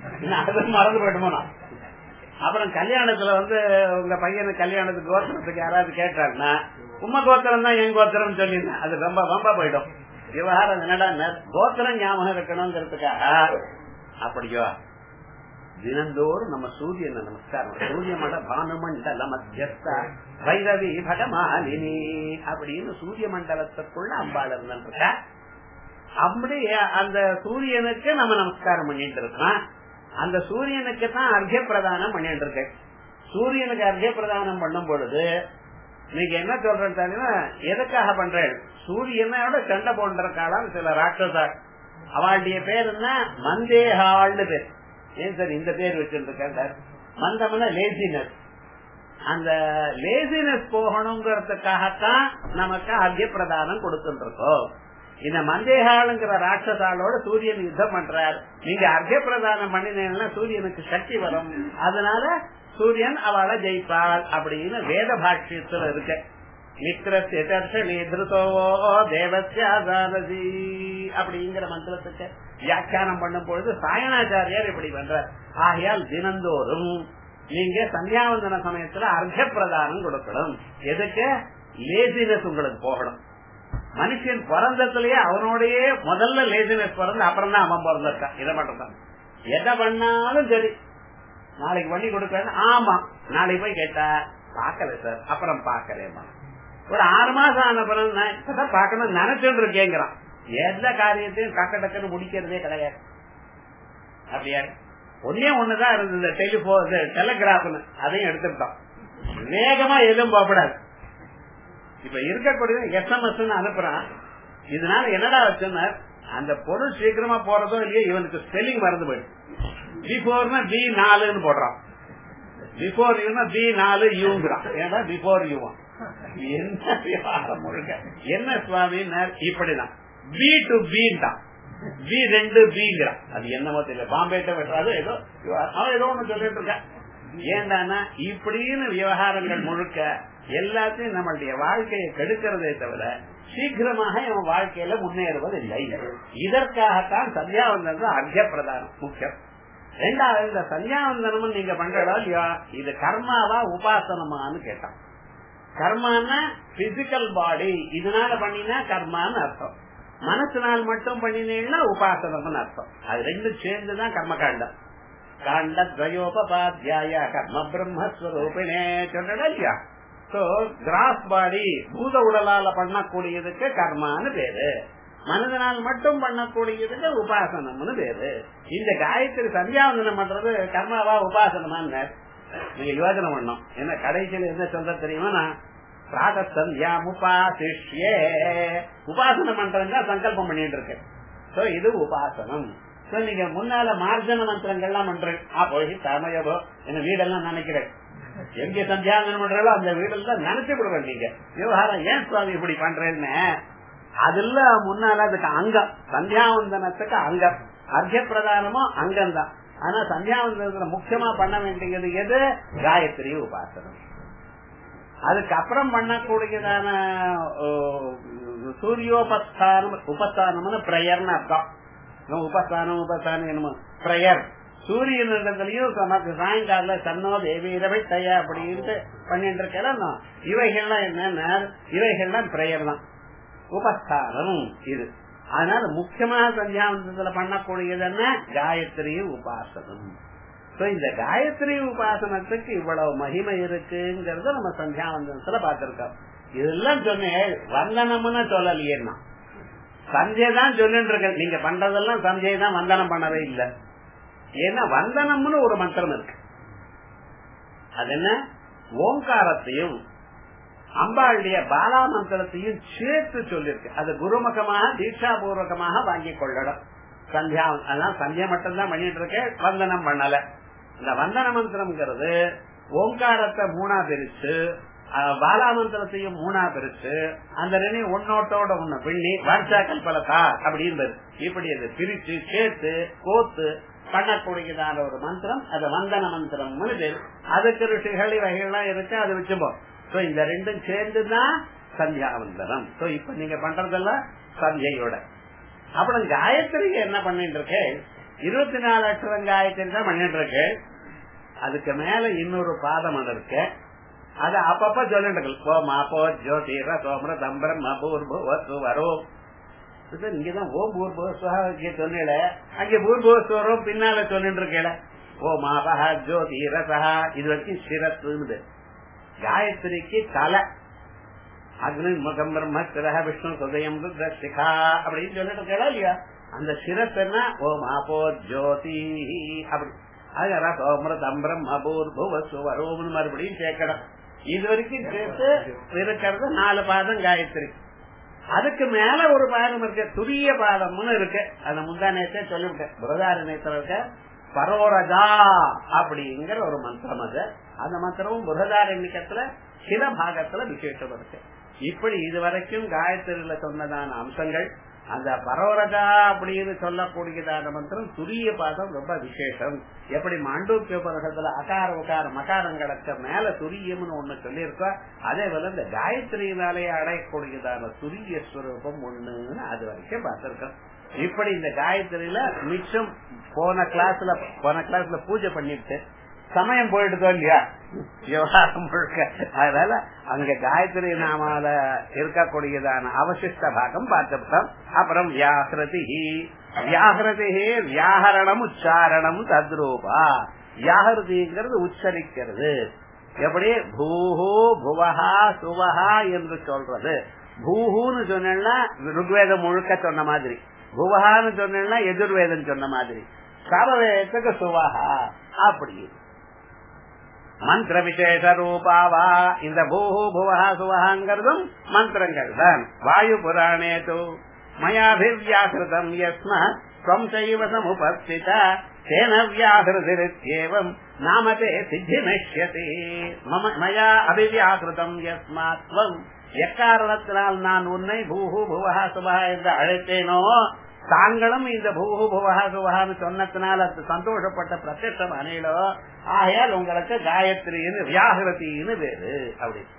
அது மறந்து போயிடுமோ நான் அப்புறம் கல்யாணத்துல வந்து உங்க பையனுக்கு கல்யாணத்துக்கு கோத்திரத்துக்கு யாராவது கேட்டாருன்னா உம்ம கோத்திரம் தான் என் கோத்திரம் சொல்லிருந்தேன் அது ரொம்ப ரொம்ப போயிடும் விவகாரம் என்னடா கோத்திரம் ஞாபகம் இருக்கணுங்கிறதுக்காக அப்படியோ தினந்தோறும் நம்ம சூரியனை நமஸ்காரம் சூரிய மட பானுமண்டல மத்தியஸ்த வைரவி பகமாலினி அப்படின்னு சூரிய மண்டலத்துக்குள்ள அம்பாள் இருந்திருக்கா அப்படி அந்த சூரியனுக்கு நம்ம நமஸ்காரம் பண்ணிட்டு இருக்கோம் அந்த சூரியனுக்கு தான் அர்த்த பிரதானம் பண்ணிட்டு இருக்கேன் சூரியனுக்கு அர்த்த பிரதானம் பண்ணும் பொழுது நீங்க என்ன சொல்றேன்னு எதுக்காக பண்றேன் சூரியனோட சண்டை போன்றக்காலாம் சில ராட்சசா அவளுடைய பேர் என்ன மந்தேகாள்னு பேர் ஏன் சார் இந்த பேர் வச்சிருக்கேன் சார் மந்தம்னா லேசினஸ் அந்த லேசினஸ் போகணுங்கிறதுக்காகத்தான் நமக்கு அர்த்த பிரதானம் கொடுத்துட்டு இருக்கோம் இந்த மந்தேகாலுங்கிற ராட்சசாலோட சூரியன் யுத்தம் பண்றார் நீங்க அர்த்த பிரதானம் பண்ணினீங்கன்னா சூரியனுக்கு சக்தி வரும் அதனால சூரியன் அவளை ஜெயிப்பாள் அப்படின்னு வேத பாஷ்யத்துல இருக்க மித்திரோ தேவசியாதி அப்படிங்கிற மந்திரத்துக்கு வியாக்கியானம் பண்ணும் பொழுது சாயணாச்சாரியார் இப்படி பண்றார் ஆகையால் தினந்தோறும் நீங்க சந்தியாவந்தன சமயத்துல அர்த்த பிரதானம் கொடுக்கணும் எதுக்கு லேசினஸ் உங்களுக்கு போகணும் மனுஷன் பிறந்ததுலயே அவனோடய முதல்ல லேசினஸ் பிறந்து அப்புறம் தான் அவன் பிறந்திருக்கான் இதை மட்டும் தான் எதை பண்ணாலும் சரி நாளைக்கு பண்ணி கொடுக்கணும் ஆமா நாளைக்கு போய் கேட்டா பாக்கல சார் அப்புறம் பாக்கலேமா ஒரு ஆறு மாசம் ஆன பிறகு நான் இப்பதான் பாக்கணும் நினைச்சுட்டு இருக்கேங்கிறான் எந்த காரியத்தையும் டக்கு டக்குன்னு முடிக்கிறதே கிடையாது அப்படியா ஒன்னே ஒண்ணுதான் இருந்தது டெலிபோன் டெலிகிராஃப்னு அதையும் எடுத்துட்டோம் வேகமா எதுவும் போகப்படாது இப்ப இருக்கக்கூடிய எஸ்எம்எஸ் அனுப்புறான் இதனால என்னடா வச்சுன்னா அந்த பொருள் சீக்கிரமா போறதோ இல்லையோ இவனுக்கு ஸ்பெல்லிங் மறந்து போயிடும் பிஃபோர்னா பி நாலுன்னு போடுறான் பிஃபோர் யூனா பி நாலு யூங்கிறான் ஏன்னா பிஃபோர் யூவான் என்ன விவகாரம் முழுக்க என்ன சுவாமி இப்படிதான் பி டு பி தான் பி ரெண்டு பிங்கிறான் அது என்னமோ தெரியல பாம்பேட்ட வெட்டாது ஏதோ அவன் ஏதோ ஒண்ணு சொல்லிட்டு இருக்கான் ஏண்டானா இப்படின்னு விவகாரங்கள் முழுக்க எல்லாத்தையும் நம்மளுடைய வாழ்க்கையை கெடுக்கிறதே தவிர சீக்கிரமாக என் வாழ்க்கையில முன்னேறுவதில்லை இதற்காகத்தான் சந்தியாவந்தனம் அர்த்த பிரதானம் முக்கியம் ரெண்டாவது இந்த சந்தியாவந்தனமும் நீங்க பண்றதா இல்லையா இது கர்மாவா உபாசனமான்னு கேட்டான் கர்மான்னா பிசிக்கல் பாடி இதனால பண்ணினா கர்மான்னு அர்த்தம் மனசினால் மட்டும் பண்ணினீங்கன்னா உபாசனம்னு அர்த்தம் அது ரெண்டும் சேர்ந்துதான் கர்மகாண்டம் காண்ட துவயோபாத்தியாய கர்ம பிரம்மஸ்வரூபினே சொல்றா இல்லையா சோ கிராஸ் பாடி பூத உடலால பண்ணக்கூடியதுக்கு கர்மான்னு பேரு மனதனால் மட்டும் பண்ணக்கூடியதுக்கு உபாசனம்னு பேரு இந்த காயத்ரி சந்தியாவந்தனம் பண்றது கர்மாவா உபாசனமான்னு நீங்க யோஜனை பண்ணோம் என்ன கடைசியில என்ன சொல்ற தெரியுமா நான் பிராத சந்தியாம் உபாசிஷ்யே உபாசனம் பண்றதுங்க சங்கல்பம் பண்ணிட்டு இருக்கேன் சோ இது உபாசனம் சோ நீங்க முன்னால மார்ஜன மந்திரங்கள்லாம் பண்றேன் ஆ போய் தமயபோ என்ன வீடெல்லாம் நினைக்கிறேன் எங்க சந்தியாவந்தனம் பண்றாலோ அந்த வீடெல்லாம் நினைச்சு விடுவேன் நீங்க விவகாரம் ஏன் சுவாமி இப்படி பண்றேன்னு அதுல முன்னால அதுக்கு அங்கம் சந்தியாவந்தனத்துக்கு அங்கம் அர்த்த பிரதானமும் அங்கம் தான் ஆனா சந்தியாவந்தனத்துல முக்கியமா பண்ண வேண்டியது எது காயத்ரி உபாசனம் அதுக்கப்புறம் பண்ணக்கூடியதான சூரியோபஸ்தானம் உபஸ்தானம்னு பிரயர்னு அர்த்தம் உபஸ்தானம் உபஸ்தானம் என்னமோ பிரயர் சூரியனிடத்துலயும் நமக்கு சாயங்கால சன்னோ தேவி இரவை தயா அப்படின்ட்டு பண்ணிட்டு இருக்கலாம் இவைகள்லாம் என்னன்னா இவைகள்லாம் பிரயர் தான் உபஸ்தானம் இது அதனால முக்கியமாக சந்தியாவந்தத்துல பண்ணக்கூடியது என்ன காயத்ரி உபாசனம் இந்த காயத்ரி உபாசனத்துக்கு இவ்வளவு மகிமை இருக்குங்கிறத நம்ம சந்தியாவந்தனத்துல பார்த்திருக்கோம் இதெல்லாம் சொன்னேன் வந்தனம்னு சொல்லலையேன்னா சஞ்சய் தான் சொல்லிட்டு இருக்க நீங்க பண்றதெல்லாம் சஞ்சய் தான் வந்தனம் பண்ணவே இல்லை ஏன்னா வந்தனம்னு ஒரு மந்திரம் இருக்கு அது என்ன ஓங்காரத்தையும் அம்பாளுடைய பாலா மந்திரத்தையும் சேர்த்து சொல்லிருக்கு அது குருமுகமாக தீட்சா பூர்வகமாக வாங்கி கொள்ளணும் சந்தியா அதான் சந்தியா மட்டும்தான் பண்ணிட்டு இருக்கேன் வந்தனம் பண்ணல இந்த வந்தன மந்திரம்ங்கிறது ஓங்காரத்தை மூணா பிரிச்சு பாலா மந்திரத்தையும் மூணா பிரிச்சு அந்த ரெண்டு ஒன்னோட்டோட ஒண்ணு பிள்ளி வாட்சாக்கள் பலதா அப்படின்னு இப்படி அது பிரிச்சு சேர்த்து கோத்து பண்ணக்கூடியதான ஒரு மந்திரம் அது வந்தன மந்திரம் அதுக்கு ரிஷிகள் வகைகள்லாம் இருக்கு அதை வச்சுப்போம் சோ இந்த ரெண்டும் சேர்ந்துதான் சந்தியாவந்தனம் சோ இப்ப நீங்க பண்றதெல்லாம் சந்தியோட அப்புறம் காயத்ரி என்ன பண்ணிட்டு இருக்கு இருபத்தி நாலு அக்ஷரம் காயத்ரி தான் பண்ணிட்டு இருக்கு அதுக்கு மேல இன்னொரு பாதம் இருக்கு அது அப்பப்ப சொல்லிட்டு இருக்கு ஓம் அப்போ ஜோதிர சோமர தம்பரம் அபூர்வத்து வரும் இங்கதான் ஓம் பூர்போஸ்வா சொன்னல அங்க பூர்போஸ்வரம் பின்னால சொல்லிட்டு இருக்கல ஓம் ஆபஹா ஜோதி ரசஹா இது வரைக்கும் சிரத்துன்னு காயத்ரிக்கு தலை அக்னி முகம் பிரம்மஸ்திரா விஷ்ணு சுதயம் ருத்ரசிகா அப்படின்னு சொல்லிட்டு இருக்கா இல்லையா அந்த சிரஸ் என்ன ஓம் ஆபோ ஜோதி அப்படி அது ரசோமர தம்பரம் அபூர்புவ சுவரோம்னு மறுபடியும் சேர்க்கணும் இது வரைக்கும் சேர்த்து இருக்கிறது நாலு பாதம் காயத்ரி அதுக்கு மேல ஒரு பாதம் இருக்கு துரிய பாதம்னு இருக்கு அந்த முந்தா நேரத்தை சொல்லிவிட்டேன் புரதார நேரத்தில் இருக்க பரோரஜா அப்படிங்கிற ஒரு மந்திரம் அது அந்த மந்திரமும் புரதாரண்யத்துல சில பாகத்துல விசேஷம் இருக்கு இப்படி இதுவரைக்கும் காயத்ரியில சொன்னதான அம்சங்கள் அந்த பரோரஜா அப்படின்னு சொல்லக்கூடியதான மந்திரம் துரிய பாதம் ரொம்ப விசேஷம் எப்படி மாண்டூக்கிய பரகத்துல அகார உகார மகாரங்களுக்கு மேல துரியம்னு ஒண்ணு சொல்லியிருக்கோ அதே போல இந்த காயத்ரியினாலே அடையக்கூடியதான துரிய ஸ்வரூபம் ஒண்ணுன்னு அது வரைக்கும் பார்த்திருக்கோம் இப்படி இந்த காயத்ரியில மிச்சம் போன கிளாஸ்ல போன கிளாஸ்ல பூஜை பண்ணிட்டு சமயம் போயிடுதோ இல்லையா விவகாரம் முழுக்க அதனால அங்க காயத்ரி நாமால இருக்கக்கூடியதான அவசிஷ்ட பாகம் பார்த்துட்டோம் அப்புறம் வியாகிருதி வியாகிருதி வியாகரணம் உச்சாரணம் தத்ரூபா வியாகிருதிங்கிறது உச்சரிக்கிறது எப்படி பூஹு புவஹா சுவஹா என்று சொல்றது பூஹுன்னு சொன்னா ருக்வேதம் முழுக்க சொன்ன மாதிரி புவஹான்னு சொன்னா எதிர்வேதம் சொன்ன மாதிரி சரவேதத்துக்கு சுவஹா அப்படி மந்திர விசேஷ ரூபாவா இந்த பூஹு புவஹா சுவஹாங்கிறதும் மந்திரங்கள் தான் வாயு புராணே தூ மயாபிவியாகிருதம் யஸ்ம ஸ்வம் சைவ சமுபஸ்தித தேன வியாகிருதிருத்யேவம் நாமதே சித்தி நஷ்யதி மயா அபிவியாகிருதம் யஸ்மாத் ஸ்வம் எக்காரணத்தினால் நான் உன்னை பூஹு புவஹா சுபஹா என்று அழைத்தேனோ தாங்களும் இந்த பூஹு புவஹா சுபஹான்னு சொன்னதுனால சந்தோஷப்பட்ட பிரத்யட்சம் அணிலோ ஆகையால் உங்களுக்கு காயத்ரின்னு வியாகிருத்தின்னு பேரு அப்படி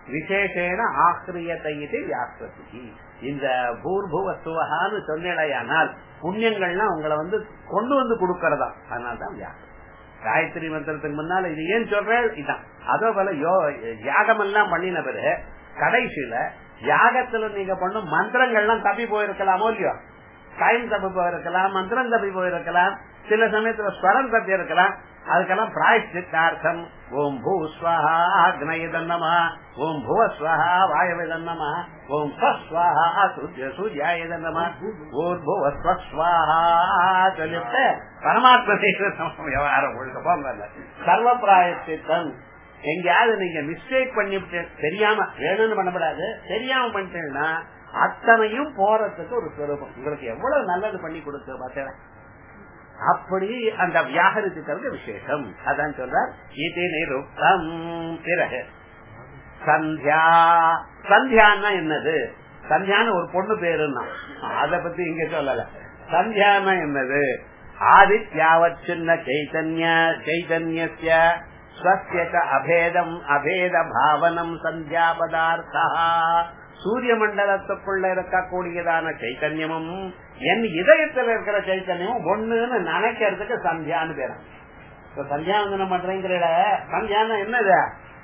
விசேஷேன ஆக்கிரியத்தை இது வியாக்கிரதி இந்த பூர்புவ சுவகான்னு சொன்னேடையானால் புண்ணியங்கள்லாம் உங்களை வந்து கொண்டு வந்து கொடுக்கறதா அதனால்தான் வியாக்கிரம் காயத்ரி மந்திரத்துக்கு முன்னால இது ஏன் சொல்றேன் இதான் அதே போல யோ யாகம் எல்லாம் பண்ணின பிறகு கடைசியில யாகத்துல நீங்க பண்ணும் மந்திரங்கள்லாம் தப்பி போயிருக்கலாமோ இல்லையோ டைம் தப்பி போயிருக்கலாம் மந்திரம் தப்பி போயிருக்கலாம் சில சமயத்துல ஸ்வரம் தப்பி இருக்கலாம் அதுக்கெல்லாம் பிராய்ச்சித்தார்த்தம் ஓம் பூ ஸ்வஹா அக்னயதன்னமா ஓம் புவ ஸ்வஹா வாயவேதன்னமா ஓம் ஸ்வஹா சூர்யாயதன்னமா ஓம் புவ ஸ்வஹா சொல்லிட்டு பரமாத்ம விவகாரம் முழுக்க போங்க சர்வ பிராயச்சித்தம் எங்கேயாவது நீங்க மிஸ்டேக் பண்ணிவிட்டு தெரியாம வேணும்னு பண்ணப்படாது தெரியாம பண்ணிட்டீங்கன்னா அத்தனையும் போறதுக்கு ஒரு சுரூபம் உங்களுக்கு எவ்வளவு நல்லது பண்ணி கொடுத்து பார்த்தேன் அப்படி அந்த வியாகரித்துக்கிறது விசேஷம் அதான் சொல்றார் இது நிருப்தம் பிறகு சந்தியா சந்தியான்னா என்னது சந்தியான ஒரு பொண்ணு பேருன்னா அத பத்தி இங்க சொல்லல சந்தியானா என்னது ஆதித்யாவத் சின்ன சைதன்ய சைதன்யஸ்ய ஸ்வஸ்யக அபேதம் அபேத பாவனம் சந்தியா பதார்த்தா சூரிய மண்டலத்துக்குள்ள இருக்கக்கூடியதான சைத்தன்யமும் என் இதயத்துல இருக்கிற சைத்தன்யமும் ஒண்ணுன்னு நினைக்கிறதுக்கு சந்தியான்னு பேரு சந்தியாவந்தனம் பண்றேங்கிற சந்தியானம் என்னது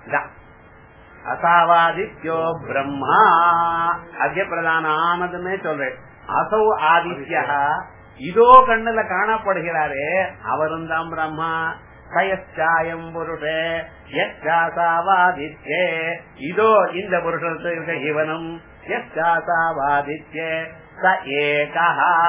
அசாவாதித்யோ பிரம்மா அத்திய பிரதான ஆனதுன்னே சொல்றேன் அசௌ ஆதித்யா இதோ கண்ணுல காணப்படுகிறாரே அவரும் தான் பிரம்மா கயச்சாயம் புருஷே யச்சாசாவாதித்யே இதோ இந்த புருஷத்து இருக்க இவனும் யச்சாசாவாதித்யே ச ஏகா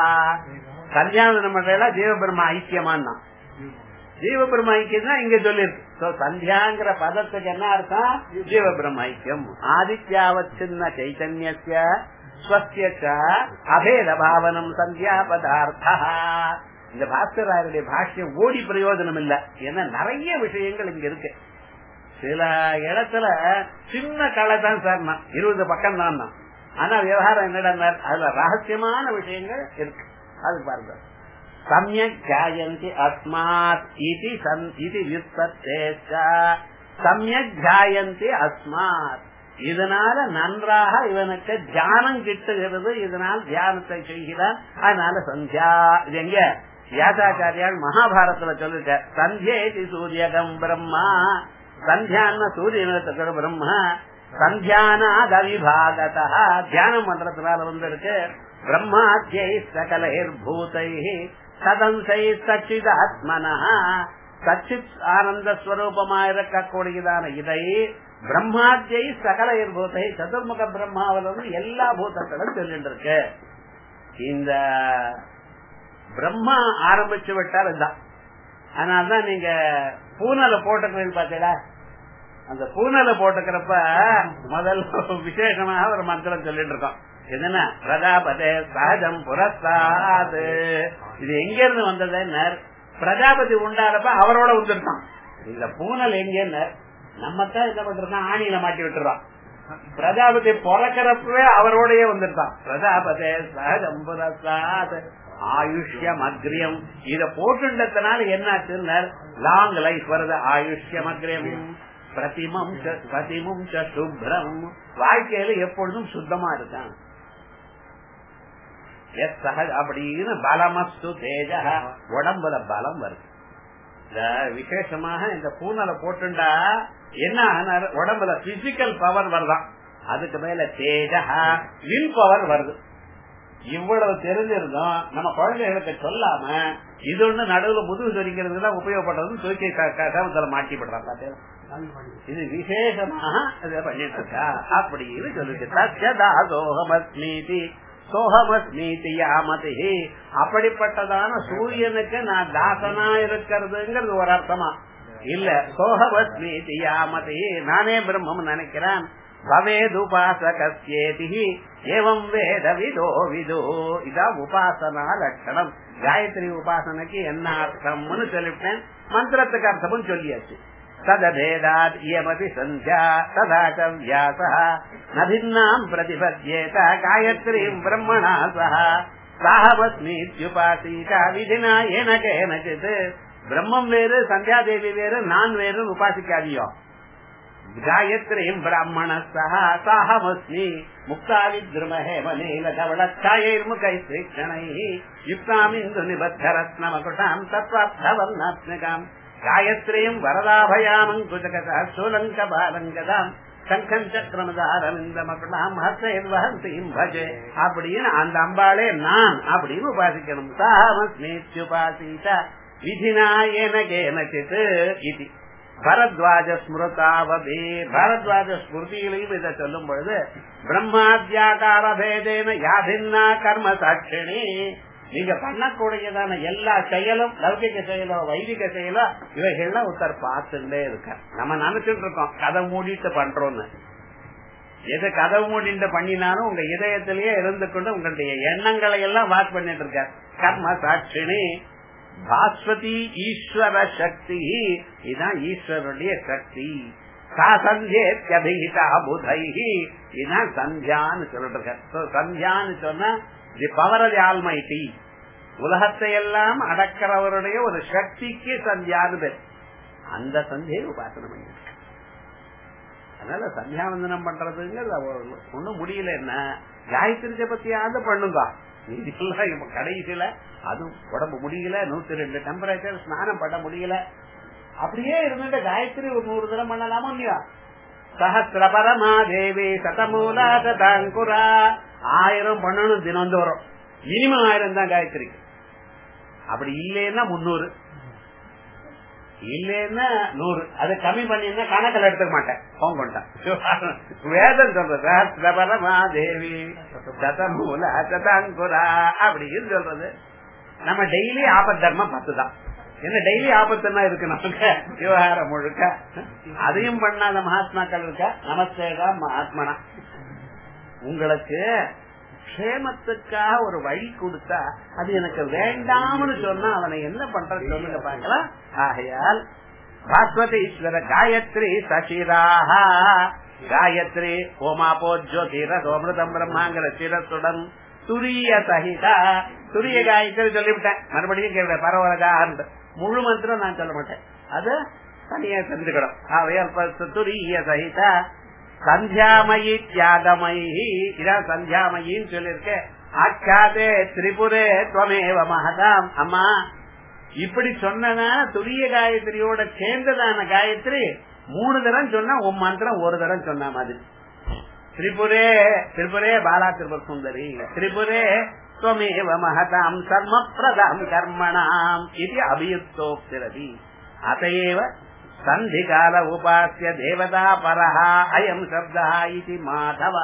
கல்யாணம் பண்றா ஜீவபிரம்ம ஐக்கியமானா ஜீவபிரம்ம ஐக்கியம் தான் இங்க சொல்லிருக்கு சந்தியாங்கிற பதத்துக்கு என்ன அர்த்தம் ஜீவபிரம்ம ஐக்கியம் ஆதித்யாவத் சின்ன சைத்தன்யஸ்ய ஸ்வஸ்ய அபேத பாவனம் சந்தியா பதார்த்தா இந்த பாஸ்கராருடைய பாஷ்யம் ஓடி பிரயோஜனம் இல்ல ஏன்னா நிறைய விஷயங்கள் இங்க இருக்கு சில இடத்துல சின்ன களை தான் சார் இருபது பக்கம் தான் ஆனா விவகாரம் என்னடா அதுல ரகசியமான விஷயங்கள் இருக்கு அது பாருங்க சமயக் ஜாயந்தி அஸ்மாத் இது இது விற்பத்தே சமயக் ஜாயந்தி அஸ்மாத் இதனால நன்றாக இவனுக்கு தியானம் கிட்டுகிறது இதனால் தியானத்தை செய்கிறான் அதனால சந்தியா இது எங்க வியாசாச்சாரியால் மகாபாரத்துல சொல்லிருக்க சந்தியேதி சூரியகம் பிரம்மா சந்தியான சூரியனுக்கு பிரம்மா சந்தியானாத் அவிபாகதா தியானம் பண்றதுனால வந்திருக்கு பிரம்மாத்தியை சகலைர் பூதை சதம்சை சச்சித ஆத்மனா சச்சித் ஆனந்த ஸ்வரூபமா இருக்கக்கூடியதான இதை பிரம்மாத்தியை சகல பூத்தை சதுர்முக பிரம்மாவிலிருந்து எல்லா பூதங்களும் சொல்லிட்டு இருக்கு இந்த பிரம்மா ஆரம்பிச்சு விட்டார் இதுதான் அதனாலதான் நீங்க பூனலை போட்டுக்கிறீங்க பாத்தீங்களா அந்த பூனலை போட்டுக்கிறப்ப முதல் விசேஷமாக ஒரு மந்திரம் சொல்லிட்டு இருக்கோம் என்னன்னா பிரஜாபதே சகஜம் புரஸ்தாது இது எங்க இருந்து வந்ததுன்னு பிரஜாபதி உண்டானப்ப அவரோட வந்துருக்கான் இந்த பூனல் எங்கன்னு நம்ம தான் என்ன பண்றோம் ஆணியில மாட்டி விட்டுறோம் பிரஜாபதி பிறக்கிறப்பவே அவரோடய வந்துருக்கான் பிரஜாபதே சகஜம் புரஸ்தாது ஆயுஷ்யம் அக்ரியம் இத போட்டுண்டதுனால என்னாச்சுன்னு லாங் லைஃப் வருது ஆயுஷ்யம் அக்ரியம் பிரதிமம் பிரதிமும் சுப்ரம் வாழ்க்கையில எப்பொழுதும் சுத்தமா இருக்கான் அப்படின்னு பலமஸ்து தேஜ உடம்புல பலம் வருது இந்த விசேஷமாக இந்த பூனலை போட்டுண்டா என்ன உடம்புல பிசிக்கல் பவர் வருதான் அதுக்கு மேல தேஜ வில் பவர் வருது இவ்வளவு தெரிஞ்சிருந்தோம் நம்ம குழந்தைகளுக்கு சொல்லாம இது ஒண்ணு நடுவுல முதுகு சொரிக்கிறதுக்கு தான் உபயோகப்படுறது தூக்கி கவத்துல மாட்டி விடுறான் பாத்தீங்களா இது விசேஷமாக இதை பண்ணிட்டு இருக்கா அப்படின்னு சொல்லுது சத்யதா சோகமஸ்மீதி சோகமஸ்மீதி யாமதி அப்படிப்பட்டதான சூரியனுக்கு நான் தாசனா இருக்கிறதுங்கிறது ஒரு அர்த்தமா இல்ல சோகமஸ்மீதி யாமதி நானே பிரம்மம் நினைக்கிறேன் பவேதுபாசகேதி ஏவம் வேத விதோ விதோ இதான் உபாசனா லட்சணம் காயத்ரி உபாசனைக்கு என்ன அர்த்தம்னு சொல்லிவிட்டேன் மந்திரத்துக்கு அர்த்தமும் சொல்லியாச்சு तदभेदात् इयमपि सन्ध्या तथा च व्यासः न भिन्नाम् प्रतिपद्येत गायत्रीम् ब्रह्मणा सह साहमस्मीत्युपासीत विधिना येन केनचित् பிரம்மம் வேறு சந்தியாதேவி வேறு நான் வேறு உபாசிக்காதியோ காயத்ரீம் பிராமண சஹா சாஹமஸ்மி முக்தாவித்ருமஹே மனேல தவளச்சாயைர்முகை ஸ்ரீக்ஷணை யுக்தாமிந்து நிபத்தரத்னமகுஷாம் தத்வாப்தவர்ணாத்மகாம் காயத்ரீம் வரதாபயாமங்குஜகதா சூலங்க பாலங்கதாம் சங்கம் சக்கரமதாரவிந்த மக்களாம் ஹசைர்வஹந்தீம் பஜே அப்படின்னு அந்த அம்பாளே நான் அப்படின்னு உபாசிக்கணும் சாமஸ்மேத்யுபாசித விதினாயன கேனச்சித் இது பரத்வாஜ ஸ்மிருதாவதே பரத்வாஜ ஸ்மிருதியிலையும் இதை சொல்லும் பொழுது பிரம்மாத்யாகார பேதேன யாதின்னா கர்ம சாட்சிணி நீங்க பண்ணக்கூடியதான எல்லா செயலும் லௌகிக செயலோ வைதிக செயலோ இவைகள்லாம் ஒருத்தர் பார்த்துட்டே இருக்க நம்ம நினைச்சிட்டு இருக்கோம் கதை மூடிட்டு பண்றோம்னு எது கதவு மூடிட்டு பண்ணினாலும் உங்க இதயத்திலேயே இருந்து கொண்டு உங்களுடைய எண்ணங்களை எல்லாம் வாட்ச் பண்ணிட்டு இருக்க கர்ம சாட்சிணி பாஸ்வதி ஈஸ்வர சக்தி இதுதான் ஈஸ்வருடைய சக்தி சந்தியபிகிதா புதைஹி இதுதான் சந்தியான்னு சொல்லிட்டு இருக்க சந்தியான்னு சொன்னா தி பவர் ஆஃப் ஆல்மைட்டி உலகத்தை எல்லாம் அடக்கிறவருடைய ஒரு சக்திக்கு சந்தியான்னு பேர் அந்த சந்தியை உபாசனம் பண்ணி அதனால சந்தியாவந்தனம் பண்றதுங்கிறது ஒண்ணும் முடியல என்ன காயத்ரி ஜபத்தியாவது பண்ணுங்க இதெல்லாம் இப்ப கடைசியில அது உடம்பு முடியல நூத்தி ரெண்டு டெம்பரேச்சர் ஸ்நானம் பண்ண முடியல அப்படியே இருந்துட்டு காயத்ரி ஒரு நூறு தினம் பண்ணலாமா இல்லையா சஹசிர பரமா தேவி சதமூலா சதாங்குரா ஆயிரம் பண்ணணும் தினந்தோறும் மினிமம் ஆயிரம் தான் காயத்ரிக்கு அப்படி இல்லைன்னா முன்னூறு இல்லைன்னா நூறு அது கம்மி பண்ணிருந்தா கணக்கில் எடுத்துக்க மாட்டேன் போன் கொண்டான் வேதம் சொல்றது தேவி சதமூல சதாங்குரா அப்படின்னு சொல்றது நம்ம டெய்லி ஆபத் தர்மம் பத்து தான் என்ன டெய்லி ஆபத்துன்னா இருக்கு நமக்கு விவகாரம் முழுக்க அதையும் பண்ணாத மகாத்மாக்கள் இருக்க நமஸ்தேதா மகாத்மனா உங்களுக்கு க்ஷேமத்துக்காக ஒரு வழி கொடுத்தா அது எனக்கு வேண்டாம்னு சொன்னா அவனை என்ன பண்றது சொல்லுங்க பாக்கலாம் ஆகையால் பாஸ்வதீஸ்வர காயத்ரி சசிராக காயத்ரி ஓமாபோ ஜோதிர சோமிருதம் பிரம்மாங்கிற சிரத்துடன் துரிய சகிதா துரிய காயத்ரி சொல்லிவிட்டேன் மறுபடியும் கேட்க பரவலகாக முழு மந்திரம் நான் சொல்ல மாட்டேன் அது தனியா தெரிஞ்சுக்கணும் ஆகையால் துரிய சகிதா சந்தியாமயி தியாகமயி இதான் சந்தியாமயின்னு சொல்லியிருக்கேன் ஆக்காதே திரிபுரே துவமேவ மகதாம் அம்மா இப்படி சொன்னா துரிய காயத்ரியோட சேர்ந்ததான காயத்ரி மூணு தரம் சொன்னா உன் மந்திரம் ஒரு தரம் சொன்ன மாதிரி திரிபுரே திரிபுரே பாலா திரிபுர சுந்தரி திரிபுரே துவமேவ மகதாம் கர்ம பிரதாம் கர்மணாம் இது அபியுக்தோக்திரதி அதையேவ சந்திகால உபாசிய தேவதா பரஹா அயம் சப்தா இது மாதவா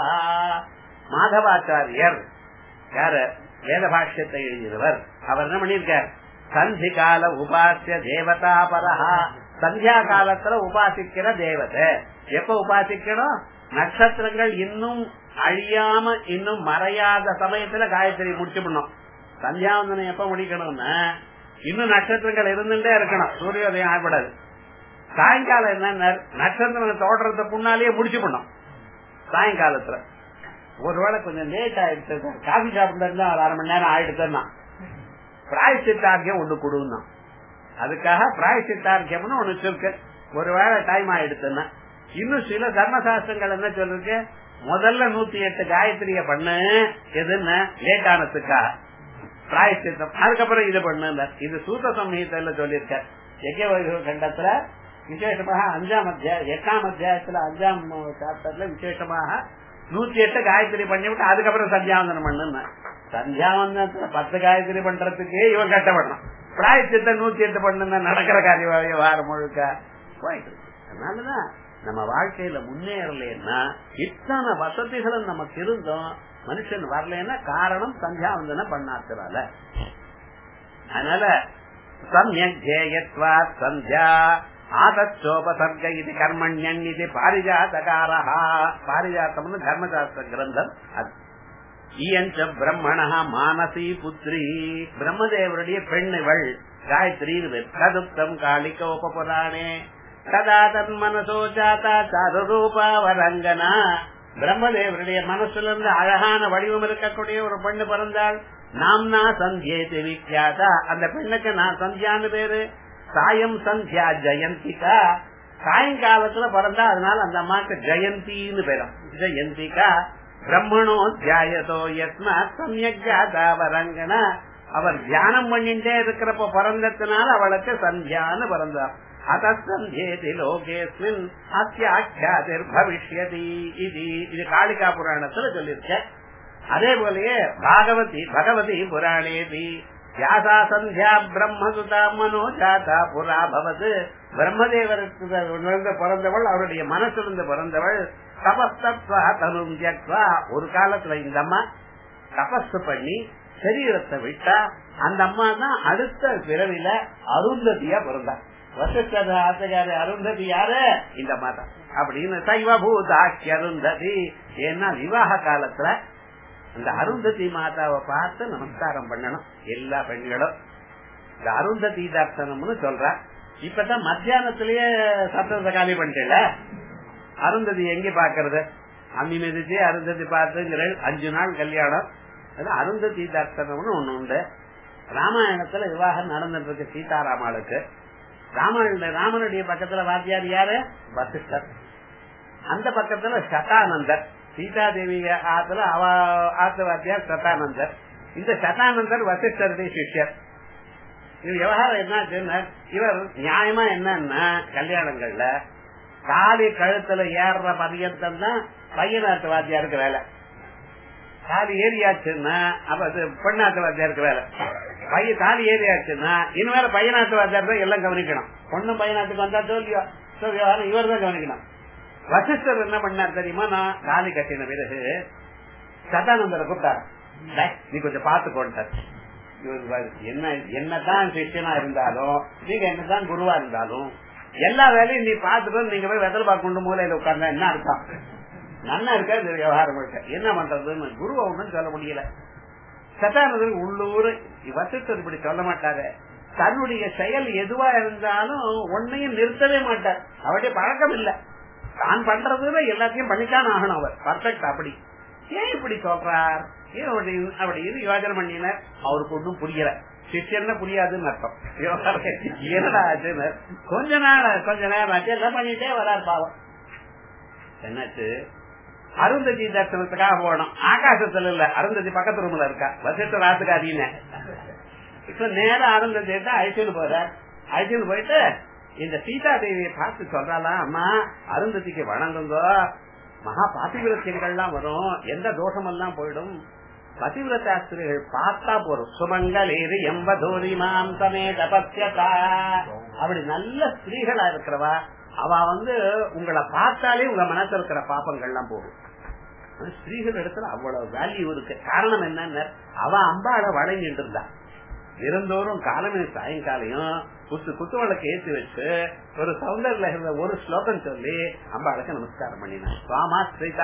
மாதவாச்சாரியர் யாரு வேத பாஷ்யத்தை எழுதியவர் அவர் என்ன பண்ணிருக்கார் சந்திகால உபாசிய தேவதா பரஹா சந்தியா காலத்துல உபாசிக்கிற தேவதை எப்ப உபாசிக்கணும் நட்சத்திரங்கள் இன்னும் அழியாம இன்னும் மறையாத சமயத்துல காயத்ரி முடிச்சுடணும் சந்தியாவந்தனம் எப்ப முடிக்கணும்னா இன்னும் நட்சத்திரங்கள் இருந்துட்டே இருக்கணும் சூரியோதயம் ஆகப்படாது சாயங்காலம் என்ன நட்சத்திரம் தோற்றத்தை முன்னாலேயே முடிச்சு பண்ணோம் சாயங்காலத்துல ஒருவேளை கொஞ்சம் லேட் ஆயிடுச்சு காஃபி சாப்பிட்டு இருந்தா ஒரு அரை மணி நேரம் ஆயிடுச்சுன்னா பிராயசித்தார்க்கியம் ஒண்ணு கொடுன்னா அதுக்காக பிராயசித்தார்க்கியம்னு ஒண்ணு சொல்லிருக்கு ஒருவேளை டைம் ஆயிடுச்சுன்னா இன்னும் சில தர்மசாஸ்திரங்கள் என்ன சொல்லிருக்கு முதல்ல நூத்தி எட்டு காயத்ரிய பண்ணு எதுன்னு லேட் ஆனதுக்காக பிராயசித்தம் அதுக்கப்புறம் இது பண்ணு இது சூத்த சமயத்துல சொல்லியிருக்க யஜ்ய கண்டத்துல விசேஷமாக அஞ்சாம் அத்தியாயம் எட்டாம் அத்தியாயத்துல அஞ்சாம் சாப்டர்ல விசேஷமாக நூத்தி எட்டு காயத்ரி பண்ணிவிட்டு அதுக்கப்புறம் சந்தியாவந்தனம் பண்ணுன்னு சந்தியாவந்தனத்துல பத்து காயத்ரி பண்றதுக்கே இவன் கஷ்டப்படணும் பிராயச்சித்த நூத்தி எட்டு பண்ணுன்னா நடக்கிற காரிய விவகாரம் முழுக்க போயிட்டு அதனாலதான் நம்ம வாழ்க்கையில முன்னேறலன்னா இத்தனை வசதிகளும் நமக்கு இருந்தோம் மனுஷன் வரலன்னா காரணம் சந்தியாவந்தனம் பண்ணாதனால அதனால சமயத்வா சந்தியா ஆதச்சோபசர்க இது கர்மண்யன் இது பாரிஜாத்தகார பாரிஜாத்தம்னு தர்மசாஸ்திர கிரந்தம் அது இயஞ்ச பிரம்மண மானசி புத்ரி பிரம்மதேவருடைய பெண்ணுவள் காயத்ரி கதுப்தம் காளிக உபபுராணே கதா தன் மனசோ ஜாத்தா சாருரூபா வரங்கனா பிரம்மதேவருடைய மனசுல இருந்து அழகான வடிவம் இருக்கக்கூடிய ஒரு பெண்ணு பிறந்தாள் நாம்னா சந்தியேதி விக்யாதா அந்த பெண்ணுக்கு நான் சந்தியான்னு பேரு சாயம் சந்தியா ஜெயந்திகா சாயங்காலத்துல பிறந்தா அதனால அந்த அம்மாக்கு ஜெயந்தின்னு பேரும் ஜெயந்திகா பிரம்மணோ தியாயதோ யத்னா சமயஜாதாவரங்கன அவர் தியானம் பண்ணிட்டே இருக்கிறப்ப பிறந்ததுனால அவளுக்கு சந்தியான்னு பிறந்தார் அதசந்தேதி லோகேஸ்மின் அத்தியாக்கியாதிர் பவிஷ்யதி இது இது காளிகா புராணத்துல சொல்லிருக்க அதே போலயே பாகவதி பகவதி புராணேபி யாதா சந்தியா பிரம்மசுதா மனோஜாதா புரா பவது பிரம்மதேவருக்கு பிறந்தவள் அவருடைய மனசிலிருந்து பிறந்தவள் தபஸ்தத்வா தனும் தியக்வா ஒரு காலத்துல இந்த அம்மா தபஸ் பண்ணி சரீரத்தை விட்டா அந்த அம்மா தான் அடுத்த பிறவில அருந்ததியா பிறந்தா வசத்தத ஆசையாரு அருந்ததி யாரு இந்த அம்மா தான் அப்படின்னு சைவ பூதாக்கி அருந்ததி ஏன்னா விவாக காலத்துல அந்த அருந்ததி மாதாவை பார்த்து நமஸ்காரம் பண்ணணும் எல்லா பெண்களும் இந்த அருந்ததி தர்சனம்னு சொல்ற இப்பதான் மத்தியானத்திலேயே சத்தத்தை காலி பண்ணிட்டல அருந்ததி எங்க பாக்குறது அம்மி மிதிச்சு அருந்ததி பார்த்துங்கிற அஞ்சு நாள் கல்யாணம் அது அருந்ததி தர்சனம்னு ஒண்ணு உண்டு ராமாயணத்துல விவாகம் நடந்துட்டு இருக்கு சீதாராமாளுக்கு ராமாயண ராமனுடைய பக்கத்துல வாத்தியார் யாரு வசிஷ்டர் அந்த பக்கத்துல சதானந்தர் சீதா தேவி ஆத்துல அவ ஆத்து வாத்தியார் சதானந்தர் இந்த சதானந்தர் வசிஷ்டருடைய சிஷ்யர் இது விவகாரம் என்னாச்சுன்னா இவர் நியாயமா என்னன்னா கல்யாணங்கள்ல காலி கழுத்துல ஏறுற பரியந்தம் தான் பையனாட்டு வாத்தியாருக்கு வேலை தாலி ஏறியாச்சுன்னா அப்ப அது பெண்ணாட்டு வாத்தியாருக்கு வேலை பையன் தாலி ஏறியாச்சுன்னா இனிமேல பையனாட்டு வாத்தியார் தான் எல்லாம் கவனிக்கணும் பொண்ணும் பையனாட்டுக்கு வந்தா தோல்வியோ விவகாரம் இவர் தான் கவனிக்கணும் வசிஷ்டர் என்ன பண்ணார் தெரியுமா நான் தாலி கட்டின பிறகு சதானந்தரை கூப்பிட்டாரு நீ கொஞ்சம் பார்த்து கொண்டார் என்ன என்னதான் சிஷ்யனா இருந்தாலும் நீங்க என்னதான் குருவா இருந்தாலும் எல்லா வேலையும் நீ பார்த்துட்டு நீங்க போய் வெத்தல் பார்க்க மூலையில உட்கார்ந்தா என்ன அர்த்தம் நல்லா இருக்கா இது விவகாரம் இருக்க என்ன பண்றதுன்னு குருவை ஒண்ணும் சொல்ல முடியல சதானந்தர் உள்ளூர் வசிஷ்டர் இப்படி சொல்ல மாட்டாரு தன்னுடைய செயல் எதுவா இருந்தாலும் ஒன்னையும் நிறுத்தவே மாட்டார் அவருடைய பழக்கம் இல்ல தான் பண்றதுல எல்லாத்தையும் பண்ணித்தான் ஆகணும் அவர் பர்ஃபெக்ட் அப்படி ஏன் இப்படி சொல்றார் ஏன் அப்படி அப்படி இது யோஜனை பண்ணினார் அவருக்கு ஒன்றும் புரியல சிஷ்யன்னா புரியாதுன்னு அர்த்தம் என்னடா ஆச்சுன்னு கொஞ்ச நாள் கொஞ்ச நேரம் ஆச்சு எல்லாம் பண்ணிட்டே வரார் பாவம் என்னாச்சு அருந்ததி தர்சனத்துக்காக போகணும் ஆகாசத்துல இல்ல அருந்ததி பக்கத்து ரூம்ல இருக்கா வசிஷ்ட ராத்துக்காதீன இப்ப நேரம் அருந்ததி அழைச்சுன்னு போற அழைச்சுன்னு போயிட்டு இந்த சீதா தேவியை பார்த்து சொல்றாளாம் அம்மா அருந்ததிக்கு வணங்குங்கோ மகா பாத்திவிரத்தியங்கள்லாம் வரும் எந்த தோஷமெல்லாம் போயிடும் பதிவிரதாஸ்திரிகள் பார்த்தா போறோம் சுமங்கலேறு எம்பதோரி மாம் சமேத பத்தியதா அப்படி நல்ல ஸ்திரீகளா இருக்கிறவா அவ வந்து உங்களை பார்த்தாலே உங்க மனசுல இருக்கிற பாப்பங்கள்லாம் போகும் ஸ்திரீகள் இடத்துல அவ்வளவு வேல்யூ இருக்கு காரணம் என்னன்னு அவ அம்பாளை வணங்கிட்டு இருந்தா தினந்தோறும் காலமே சாயங்காலையும் குத்து குத்துவளுக்கு ஏற்றி வச்சு ஒரு சௌந்தர்ல ஒரு ஸ்லோகம் சொல்லி அம்பாளுக்கு நமஸ்காரம் பண்ணினா சுவாமா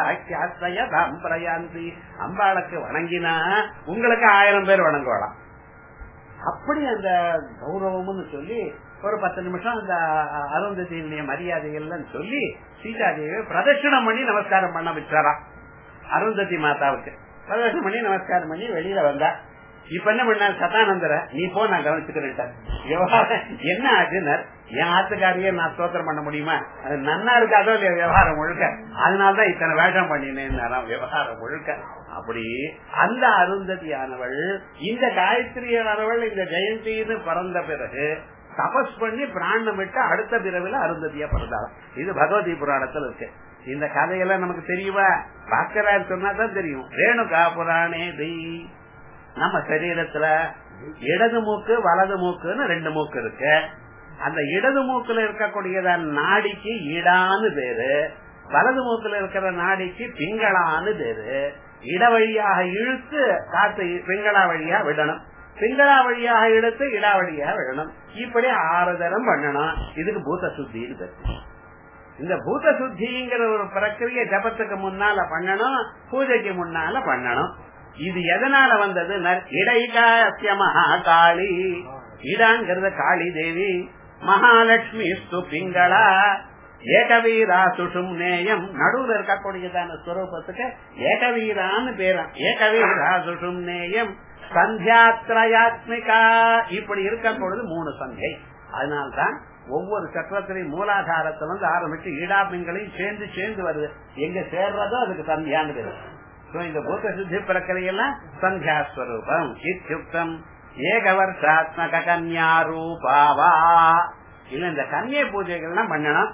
பிரயாந்தி அம்பாளுக்கு வணங்கினா உங்களுக்கு ஆயிரம் பேர் வணங்குவாளாம் அப்படி அந்த கௌரவம்னு சொல்லி ஒரு பத்து நிமிஷம் அந்த அருந்ததியினுடைய மரியாதைகள்லாம் சொல்லி சீதாதேவி பிரதட்சிணம் பண்ணி நமஸ்காரம் பண்ண வச்சாராம் அருந்ததி மாதாவுக்கு பிரதட்சிணம் பண்ணி நமஸ்காரம் பண்ணி வெளியில வந்தா இப்ப என்ன பண்ண சதானந்தர நீ போ நான் கவனிச்சுக்கிறேன் என்ன ஆச்சுனர் என் ஆத்துக்காரியே நான் ஸ்தோத்திரம் பண்ண முடியுமா அது நன்னா இருக்காதோ இல்லையா விவகாரம் முழுக்க அதனாலதான் இத்தனை வேஷம் பண்ணினேன் விவகாரம் முழுக்க அப்படி அந்த அருந்ததியானவள் இந்த காயத்ரியானவள் இந்த ஜெயந்தின்னு பிறந்த பிறகு தபஸ் பண்ணி பிராணம் விட்டு அடுத்த பிறவில அருந்ததியா பிறந்தாள் இது பகவதி புராணத்துல இருக்கு இந்த கதையெல்லாம் நமக்கு தெரியுமா பாக்கரார் சொன்னாதான் தெரியும் ரேணுகா புராணே நம்ம சரீரத்துல இடது மூக்கு வலது மூக்குன்னு ரெண்டு மூக்கு இருக்கு அந்த இடது மூக்குல இருக்கக்கூடியதான் நாடிக்கு இடான்னு பேரு வலது மூக்குல இருக்கிற நாடிக்கு பிங்களான்னு பேரு இட வழியாக இழுத்து காத்து பிங்களா வழியா விடணும் பிங்களா வழியாக இழுத்து இடா வழியா விடணும் இப்படி ஆறு தரம் பண்ணணும் இதுக்கு பூத்த சுத்தின்னு பேரு இந்த பூத சுத்திங்கிற ஒரு பிரக்கிரிய ஜபத்துக்கு முன்னால பண்ணணும் பூஜைக்கு முன்னால பண்ணணும் இது எதனால வந்தது இடைகாசிய மகாகாளி இடாங்கிறத காளி தேவி மகாலட்சுமி ஸ்து பிங்களா ஏகவீரா சுஷும் நேயம் நடுவுல இருக்கக்கூடியதான ஸ்வரூபத்துக்கு ஏகவீரான்னு பேரும் ஏகவீரா சுஷும் நேயம் சந்தியாத்ரயாத்மிகா இப்படி இருக்கும் பொழுது மூணு சந்தை அதனால்தான் ஒவ்வொரு சக்கரத்திலையும் மூலாதாரத்துல இருந்து ஆரம்பிச்சு ஈடாபிங்களையும் சேர்ந்து சேர்ந்து வருது எங்க சேர்றதோ அதுக்கு சந்தியான்னு பேரு So, இந்த பூத சுத்தி பிரக்கிரையெல்லாம் சந்தியாஸ்வரூபம் இத்தியுக்தம் ஏகவர்ஷாத்மக கன்யா ரூபாவா இல்ல இந்த கன்னிய பூஜைகள்லாம் பண்ணணும்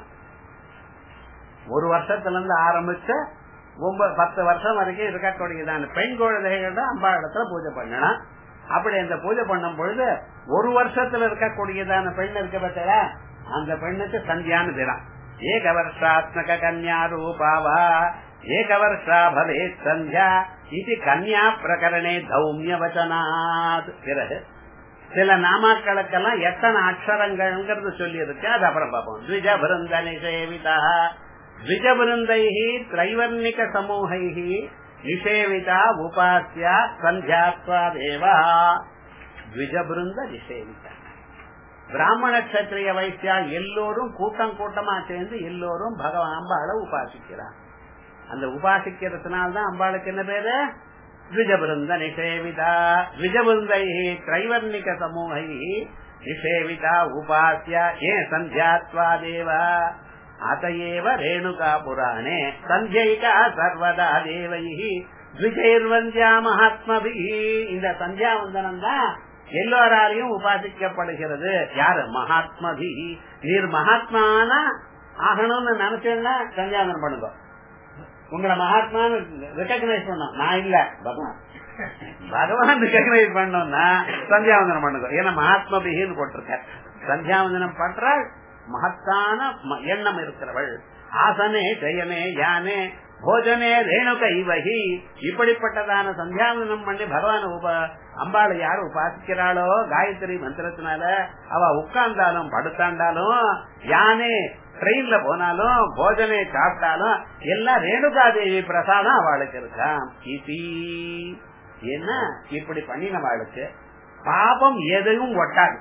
ஒரு வருஷத்துல இருந்து ஆரம்பிச்ச ஒன்பது பத்து வருஷம் வரைக்கும் இருக்கக்கூடியதான பெண் குழந்தைகள் தான் அம்பா இடத்துல பூஜை பண்ணணும் அப்படி அந்த பூஜை பண்ணும் பொழுது ஒரு வருஷத்துல இருக்கக்கூடியதான பெண் இருக்க பார்த்தா அந்த பெண்ணுக்கு சந்தியான்னு தினம் ஏகவர்ஷாத்மக கன்யா ரூபாவா ஏகவர்ஷா பவே சந்தியா இது கன்யா பிரகரணே தௌமிய வச்சனாத் பிறகு சில நாமாக்களுக்கெல்லாம் எத்தனை அக்ஷரங்கள்ங்கிறது சொல்லி இருக்கு அது அப்புறம் பார்ப்போம் த்விஜ பிருந்த நிஷேவிதா த்விஜ பிருந்தை திரைவர்ணிக சமூகை நிஷேவிதா உபாசியா சந்தியாத்வாதேவா த்விஜ பிருந்த நிஷேவிதா பிராமண கத்திரிய வைசியா எல்லோரும் கூட்டம் கூட்டமா சேர்ந்து எல்லோரும் பகவான் அம்பாளை உபாசிக்கிறார் அந்த உபாசிக்கிறதுனால்தான் அம்பாளுக்கு என்ன பேரு த்விஜபிருந்த நிஷேவிதா த்விஜபிருந்தை திரைவர்ணிக சமூகை நிஷேவிதா உபாசிய ஏ சந்தியாத்வா தேவா அதையேவ ரேணுகா புராணே சந்தியைகா சர்வதா தேவை த்விஜைர்வந்தியா மகாத்மபி இந்த சந்தியாவந்தனம் தான் எல்லோராலையும் உபாசிக்கப்படுகிறது யாரு மகாத்மபி நீர் மகாத்மான ஆகணும்னு நினைச்சேன்னா சந்தியாவந்தனம் பண்ணுங்க உங்களை மகாத்மான்னு ரெக்கக்னைஸ் பண்ணோம் நான் இல்ல பகவான் பகவான் ரெக்கக்னைஸ் பண்ணோம்னா சந்தியாவந்தனம் பண்ணுங்க ஏன்னா மகாத்மா பிகின்னு போட்டிருக்க சந்தியாவந்தனம் பண்றாள் மகத்தான எண்ணம் இருக்கிறவள் ஆசனே ஜெயமே யானே போஜனே ரேணுக இவகி இப்படிப்பட்டதான சந்தியாவந்தனம் பண்ணி பகவான் உப அம்பாளை யாரு உபாசிக்கிறாளோ காயத்ரி மந்திரத்தினால அவ உட்கார்ந்தாலும் படுத்தாண்டாலும் யானே ட்ரெயின்ல போனாலும் போஜனை சாப்பிட்டாலும் எல்லாம் ரேணுகாதேவி பிரசாதம் அவளுக்கு இருக்காம் என்ன இப்படி பண்ணினவாளுக்கு பாபம் எதையும் ஒட்டாது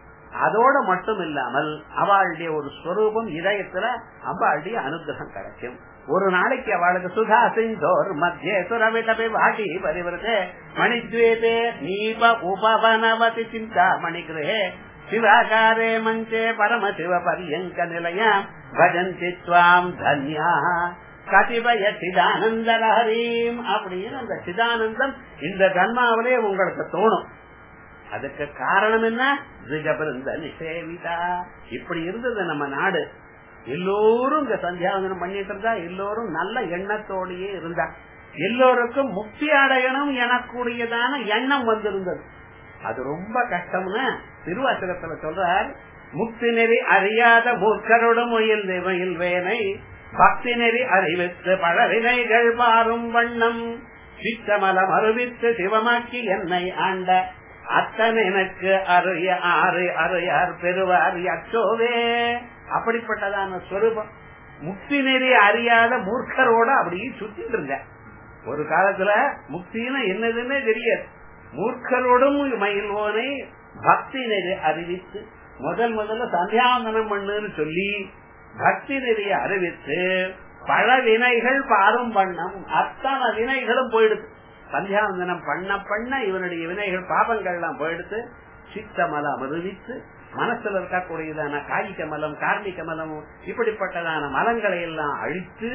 அதோட மட்டும் இல்லாமல் அவளுடைய ஒரு ஸ்வரூபம் இதயத்துல அவளுடைய அனுகிரகம் கிடைக்கும் ஒரு நாளைக்கு அவளுக்கு சுதா சிந்தோர் மத்திய சுரவிடபி வாடி பரிவரதே மணித்வேதே நீப உபவனவதி சிந்தா மணிகிரே சிவாகாரே மஞ்சே பரமசிவ பரியங்க நிலையம் பஜந்தி துவாம் தன்யா கதிபய சிதானந்த லஹரீம் அப்படின்னு அந்த சிதானந்தம் இந்த ஜன்மாவிலே உங்களுக்கு தோணும் அதுக்கு காரணம் என்ன ரிஜபிருந்த நிஷேவிதா இப்படி இருந்தது நம்ம நாடு எல்லோரும் இங்க சந்தியாவந்தனம் பண்ணிட்டு இருந்தா எல்லோரும் நல்ல எண்ணத்தோடயே இருந்தா எல்லோருக்கும் முக்தி அடையணும் எனக்கூடியதான எண்ணம் வந்திருந்தது அது ரொம்ப கஷ்டம்னு திருவாசகத்துல சொல்றார் முக்தி நெறி அறியாத மூர்க்கருடும் முயல் மயில் வேனை பக்தி நெறி அறிவித்து பழவினைகள் பாரும் வண்ணம் சித்தமலம் அறிவித்து சிவமாக்கி என்னை ஆண்ட அத்தன் எனக்கு அருய ஆறு அருயார் பெறுவார் அச்சோவே அப்படிப்பட்டதான ஸ்வரூபம் முக்தி நெறி அறியாத மூர்க்கரோட அப்படியே சுத்திட்டு இருங்க ஒரு காலத்துல முக்தின்னு என்னதுன்னே தெரியாது மூர்க்கரோடும் மயில்வோனை பக்தி நெறி அறிவித்து முதல் முதல்ல சந்தியாவந்தனம் பண்ணுன்னு சொல்லி பக்தி நெறிய அறிவித்து பல வினைகள் பாரும் வண்ணம் அத்தனை வினைகளும் போயிடுது சந்தியாவந்தனம் பண்ண பண்ண இவனுடைய வினைகள் பாபங்கள் எல்லாம் போயிடுத்து சித்தமலம் அறிவித்து மனசுல இருக்கக்கூடியதான காய்க மலம் கார்மிக மலம் இப்படிப்பட்டதான மலங்களை எல்லாம் அழித்து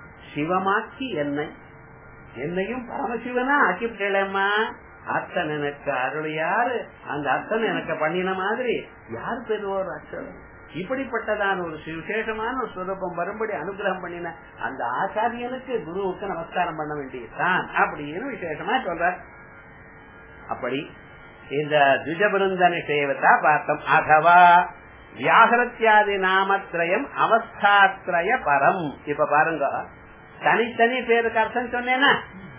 சிவமாக்கி என்னை என்னையும் பரமசிவனா ஆக்கிவிட்டேம்மா அத்தன் எனக்கு அருள் யாரு அந்த அத்தன் எனக்கு பண்ணின மாதிரி யார் பெறுவோர் அச்சம் இப்படிப்பட்டதான ஒரு விசேஷமான ஒரு சுரூபம் வரும்படி அனுகிரகம் பண்ணின அந்த ஆச்சாரியனுக்கு குருவுக்கு நமஸ்காரம் பண்ண வேண்டியதுதான் அப்படின்னு விசேஷமா சொல்ற அப்படி இந்த திஜபிருந்தனை செய்வதா பார்த்தோம் அகவா வியாகரத்தியாதி நாமத்திரயம் அவஸ்தாத்திரய பரம் இப்ப பாருங்க தனித்தனி பேருக்கு அர்த்தம் சொன்னேன்னா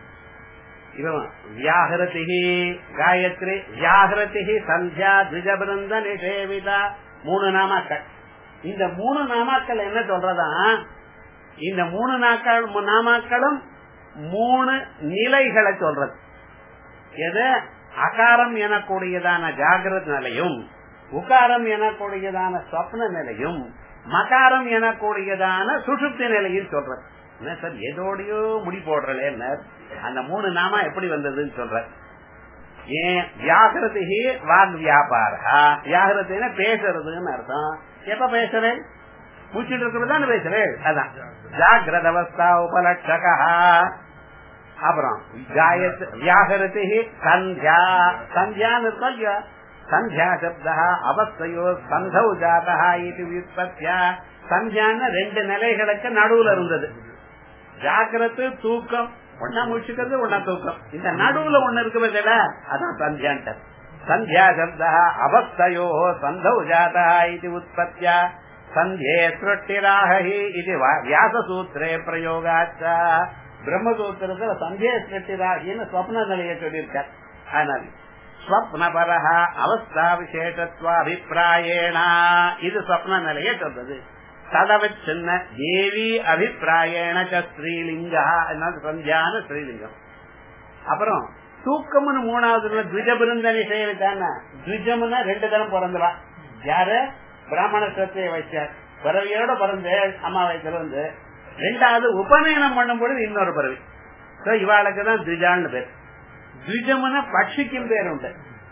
இவன் வியாகரதி காயத்ரி வியாகரதி சந்தியா திஜபிருந்த நிஷேவிதா மூணு நாமாக்கள் இந்த மூணு நாமாக்கள் என்ன சொல்றதா இந்த மூணு நாட்கள் நாமாக்களும் மூணு நிலைகளை சொல்றது எது அகாரம் எனக்கூடியதான ஜாகிரத நிலையும் உகாரம் எனக்கூடியதான சொப்ன நிலையும் மகாரம் எனக்கூடியதான சுசுப்தி நிலையும் சொல்றது என்ன சார் எதோடையோ முடி போடுறேன் அந்த மூணு நாமா எப்படி வந்ததுன்னு சொல்ற ஏன் வியாகிருதி வாக் வியாபாரா வியாகிருத்தின பேசுறதுன்னு அர்த்தம் எப்ப பேசுறேன் மூச்சுட்டு இருக்கிறது தானே பேசுறேன் அதான் ஜாகிரத அவஸ்தா உபலட்சகா அப்புறம் காயத் வியாகரதி சந்தியா சந்தியான்னு இருக்கா இல்லையா சந்தியா சப்தா அவஸ்தையோ சந்தௌ ஜாதா இது வியுற்பத்தியா சந்தியான்னு ரெண்டு நிலைகளுக்கு நடுவுல இருந்தது ஜாக்கிரத்து தூக்கம் ஒன்னா முடிச்சுக்கிறது ஒன்னா தூக்கம் இந்த நடுவுல ஒண்ணு இருக்கு பார்த்தல அதான் சந்தியான்ட்ட சந்தியா சப்தா அவஸ்தையோ சந்தௌ ஜாதா இது உற்பத்தியா சந்தியே சிருஷ்டிராகி இது வியாசசூத்திரே பிரயோகாச்ச பிரம்மசூத்திரத்துல சந்தியே சிருஷ்டிராகின்னு சொப்ன நிலையை சொல்லியிருக்கார் அதனால ஸ்வப்னபரஹ அவஸ்தா விசேஷத்துவ அபிப்பிராயேனா இது சொப்ன நிலையை சொல்றது ததவச்சின்ன தேவி அபிப்பிராயேன ஸ்ரீலிங்கா சந்தியான ஸ்ரீலிங்கம் அப்புறம் தூக்கம்னு மூணாவதுல துவிஜபிருந்த நிஷயம் துவிஜம்னா ரெண்டு தரம் பிறந்துவா யாரு பிராமண சத்தியை வைச்சார் பிறவியோட பிறந்து அம்மா வயசுல வந்து ரெண்டாவது உபநயனம் பண்ணும் பொழுது இன்னொரு பிறவி இவாளுக்கு தான் துவிஜான்னு பேர் துவிஜம்னா பட்சிக்கும் பேர் உண்டு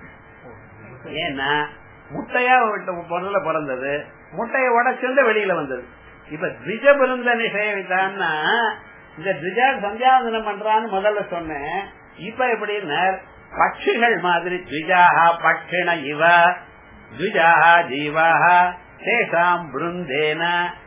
ஏன்னா முட்டையா பொருள பிறந்தது முட்டையை உடச்சிருந்து வெளியில வந்தது இப்ப திஜ பிருந்த நிஷயவித்தான்னா இந்த திஜா சந்தியாவந்தனம் பண்றான்னு முதல்ல சொன்னேன் இப்ப எப்படின்னா பட்சிகள் மாதிரி திஜாஹா பட்சிண இவ திஜாஹா ஜீவாஹா தேசாம் பிருந்தேன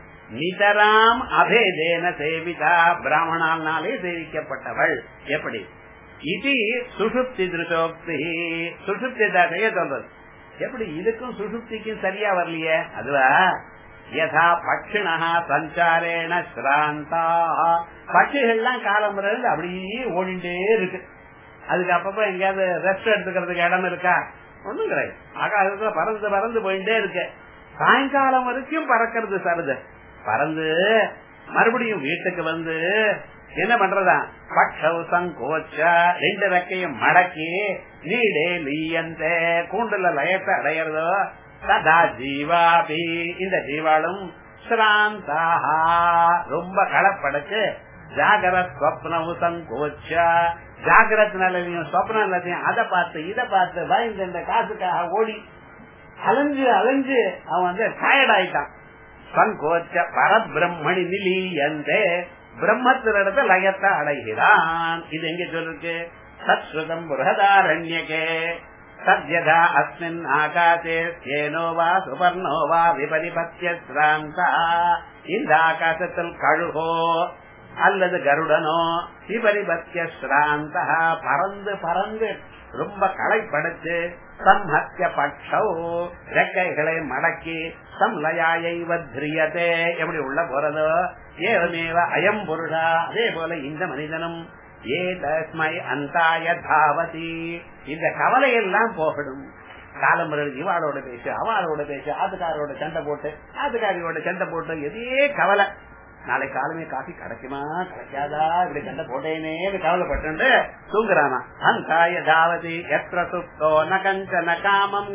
நிதராம் அபேதேன சேவிதா பிராமணால்னாலே சேவிக்கப்பட்டவள் எப்படி இது சுசுப்தி திருஷோக்தி சுசுப்தி தசைய சொல்றது எப்படி இதுக்கும் சுசுப்திக்கும் சரியா வரலையே அதுவா யதா பட்சிணா சஞ்சாரேன சிராந்தா பட்சிகள்லாம் காலம்புறது அப்படியே ஓடிண்டே இருக்கு அதுக்கு அப்பப்ப எங்கேயாவது ரெஸ்ட் எடுத்துக்கிறதுக்கு இடம் இருக்கா ஒண்ணும் கிடையாது ஆகாசத்துல பறந்து பறந்து போயிட்டே இருக்கு சாயங்காலம் வரைக்கும் பறக்கிறது சருது பறந்து மறுபடியும் வீட்டுக்கு வந்து என்ன பண்றதா பட்சவ சங்கோச்ச ரெண்டு ரெக்கையும் மடக்கி நீடே லீயந்த கூண்டுல லயத்தை அடையிறதோ சதா ஜீவாபி இந்த ஜீவாளும் சிராந்தாக ரொம்ப களப்படைச்சு ஜாகரத் ஸ்வப்னவு சங்கோச்ச ஜாகிரத் நிலையும் சொப்ன நிலையும் அதை பார்த்து இதை பார்த்து பயந்து இந்த காசுக்காக ஓடி அலைஞ்சு அலைஞ்சு அவன் வந்து டயர்ட் ஆயிட்டான் சங்கோச்ச பரபிரம்மணி நிலீயந்தே பிரம்மத்தினிடத்த லயத்தை அடைகிறான் இது எங்க சொல்லிருக்கு சத்ஸ்ருதம் புரதாரண்யகே சத்யதா அஸ்மின் ஆகாசே சேனோ வா சுபர்ணோ வா விபரிபத்திய சிராந்தா இந்த ஆகாசத்தில் கழுகோ அல்லது கருடனோ விபரிபத்திய சிராந்தா பறந்து பறந்து ரொம்ப களைப்படைச்சு சம்ஹத்திய பட்சோ ரெக்கைகளை மடக்கி சம்லயாயை வத்ரியதே எப்படி உள்ள போறதோ ஏவமேவ அயம் புருஷா அதே போல இந்த மனிதனும் ஏ தஸ்மை அந்தாய தாவதி இந்த கவலை எல்லாம் போகணும் காலமுறை இவாளோட பேசு அவளோட பேசு ஆத்துக்காரோட சண்டை போட்டு ஆத்துக்காரியோட சண்டை போட்டு எதே கவலை நாளை காலமே காஃபி கிடைக்குமா கிடைக்காதா இப்படி சண்டை போட்டேனே கவலைப்பட்டு தூங்குறானா அந்தாய தாவதி எത്ര சுப்தோ ந கஞ்சன காமம்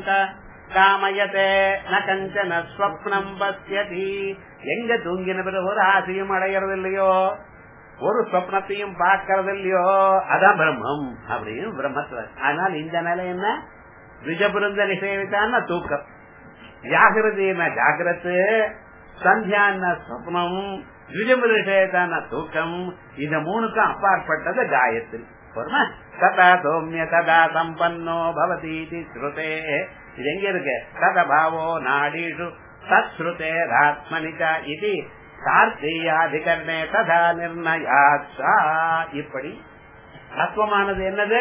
காமயதே ந கஞ்சன ஸ்வப்னம் பசியதி எங்க தூங்கின பிறகு ஒரு ஆசையும் அடையறது இல்லையோ ஒரு சொப்னத்தையும் பார்க்கறது இல்லையோ அதான் பிரம்மம் அப்படின்னு பிரம்மத்துல ஆனால் இந்த நிலை என்ன விஜபிருந்த நிஷேவித்தான தூக்கம் ஜாகிரதீன ஜாகிரத்து சந்தியான சொப்னம் விஜபிருஷேதான தூக்கம் இந்த மூணுக்கும் அப்பாற்பட்டது காயத்ரி சதா சௌமிய சதா சம்பன்னோ பவதி ஸ்ருதே இது எங்க இருக்கு சதபாவோ நாடீஷு தத்ஸ்ருதேராத்மனிகா இது கார்த்தியாதிகரணே ததா நிர்ணயாச்சா இப்படி தத்துவமானது என்னது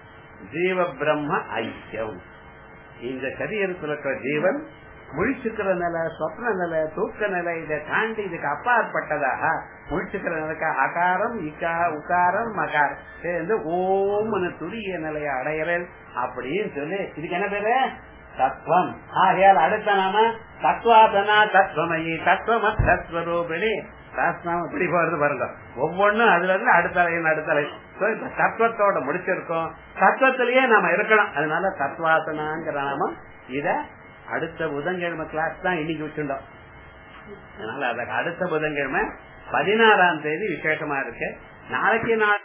ஜீவ பிரம்ம ஐக்கியம் இந்த சரீரத்தில் இருக்கிற ஜீவன் முழிச்சுக்கிற நிலை சொப்ன நிலை தூக்க நிலை இதை தாண்டி இதுக்கு அப்பாற்பட்டதாக முழிச்சுக்கிற நிலைக்கு அகாரம் இக்கா உக்காரம் மகாரம் சேர்ந்து ஓம்னு துரிய நிலையை அடையிறேன் அப்படின்னு சொல்லி இதுக்கு என்ன பேரு தத்துவம் ஆகையால் அடுத்த நாம தத்துவாசனா தத்துவமயி தத்துவம தத்துவரூபிணி சாஸ்திரம் இப்படி போறது பாருங்க ஒவ்வொன்னும் அதுல இருந்து அடுத்த லைன் அடுத்த லைன் இப்ப தத்துவத்தோட முடிச்சிருக்கோம் தத்துவத்திலேயே நாம இருக்கணும் அதனால தத்துவாசனாங்கிற நாம இத அடுத்த புதன்கிழமை கிளாஸ் தான் இன்னைக்கு வச்சுட்டோம் அதனால அதுக்கு அடுத்த புதன்கிழமை பதினாறாம் தேதி விசேஷமா இருக்கு நாளைக்கு நாள்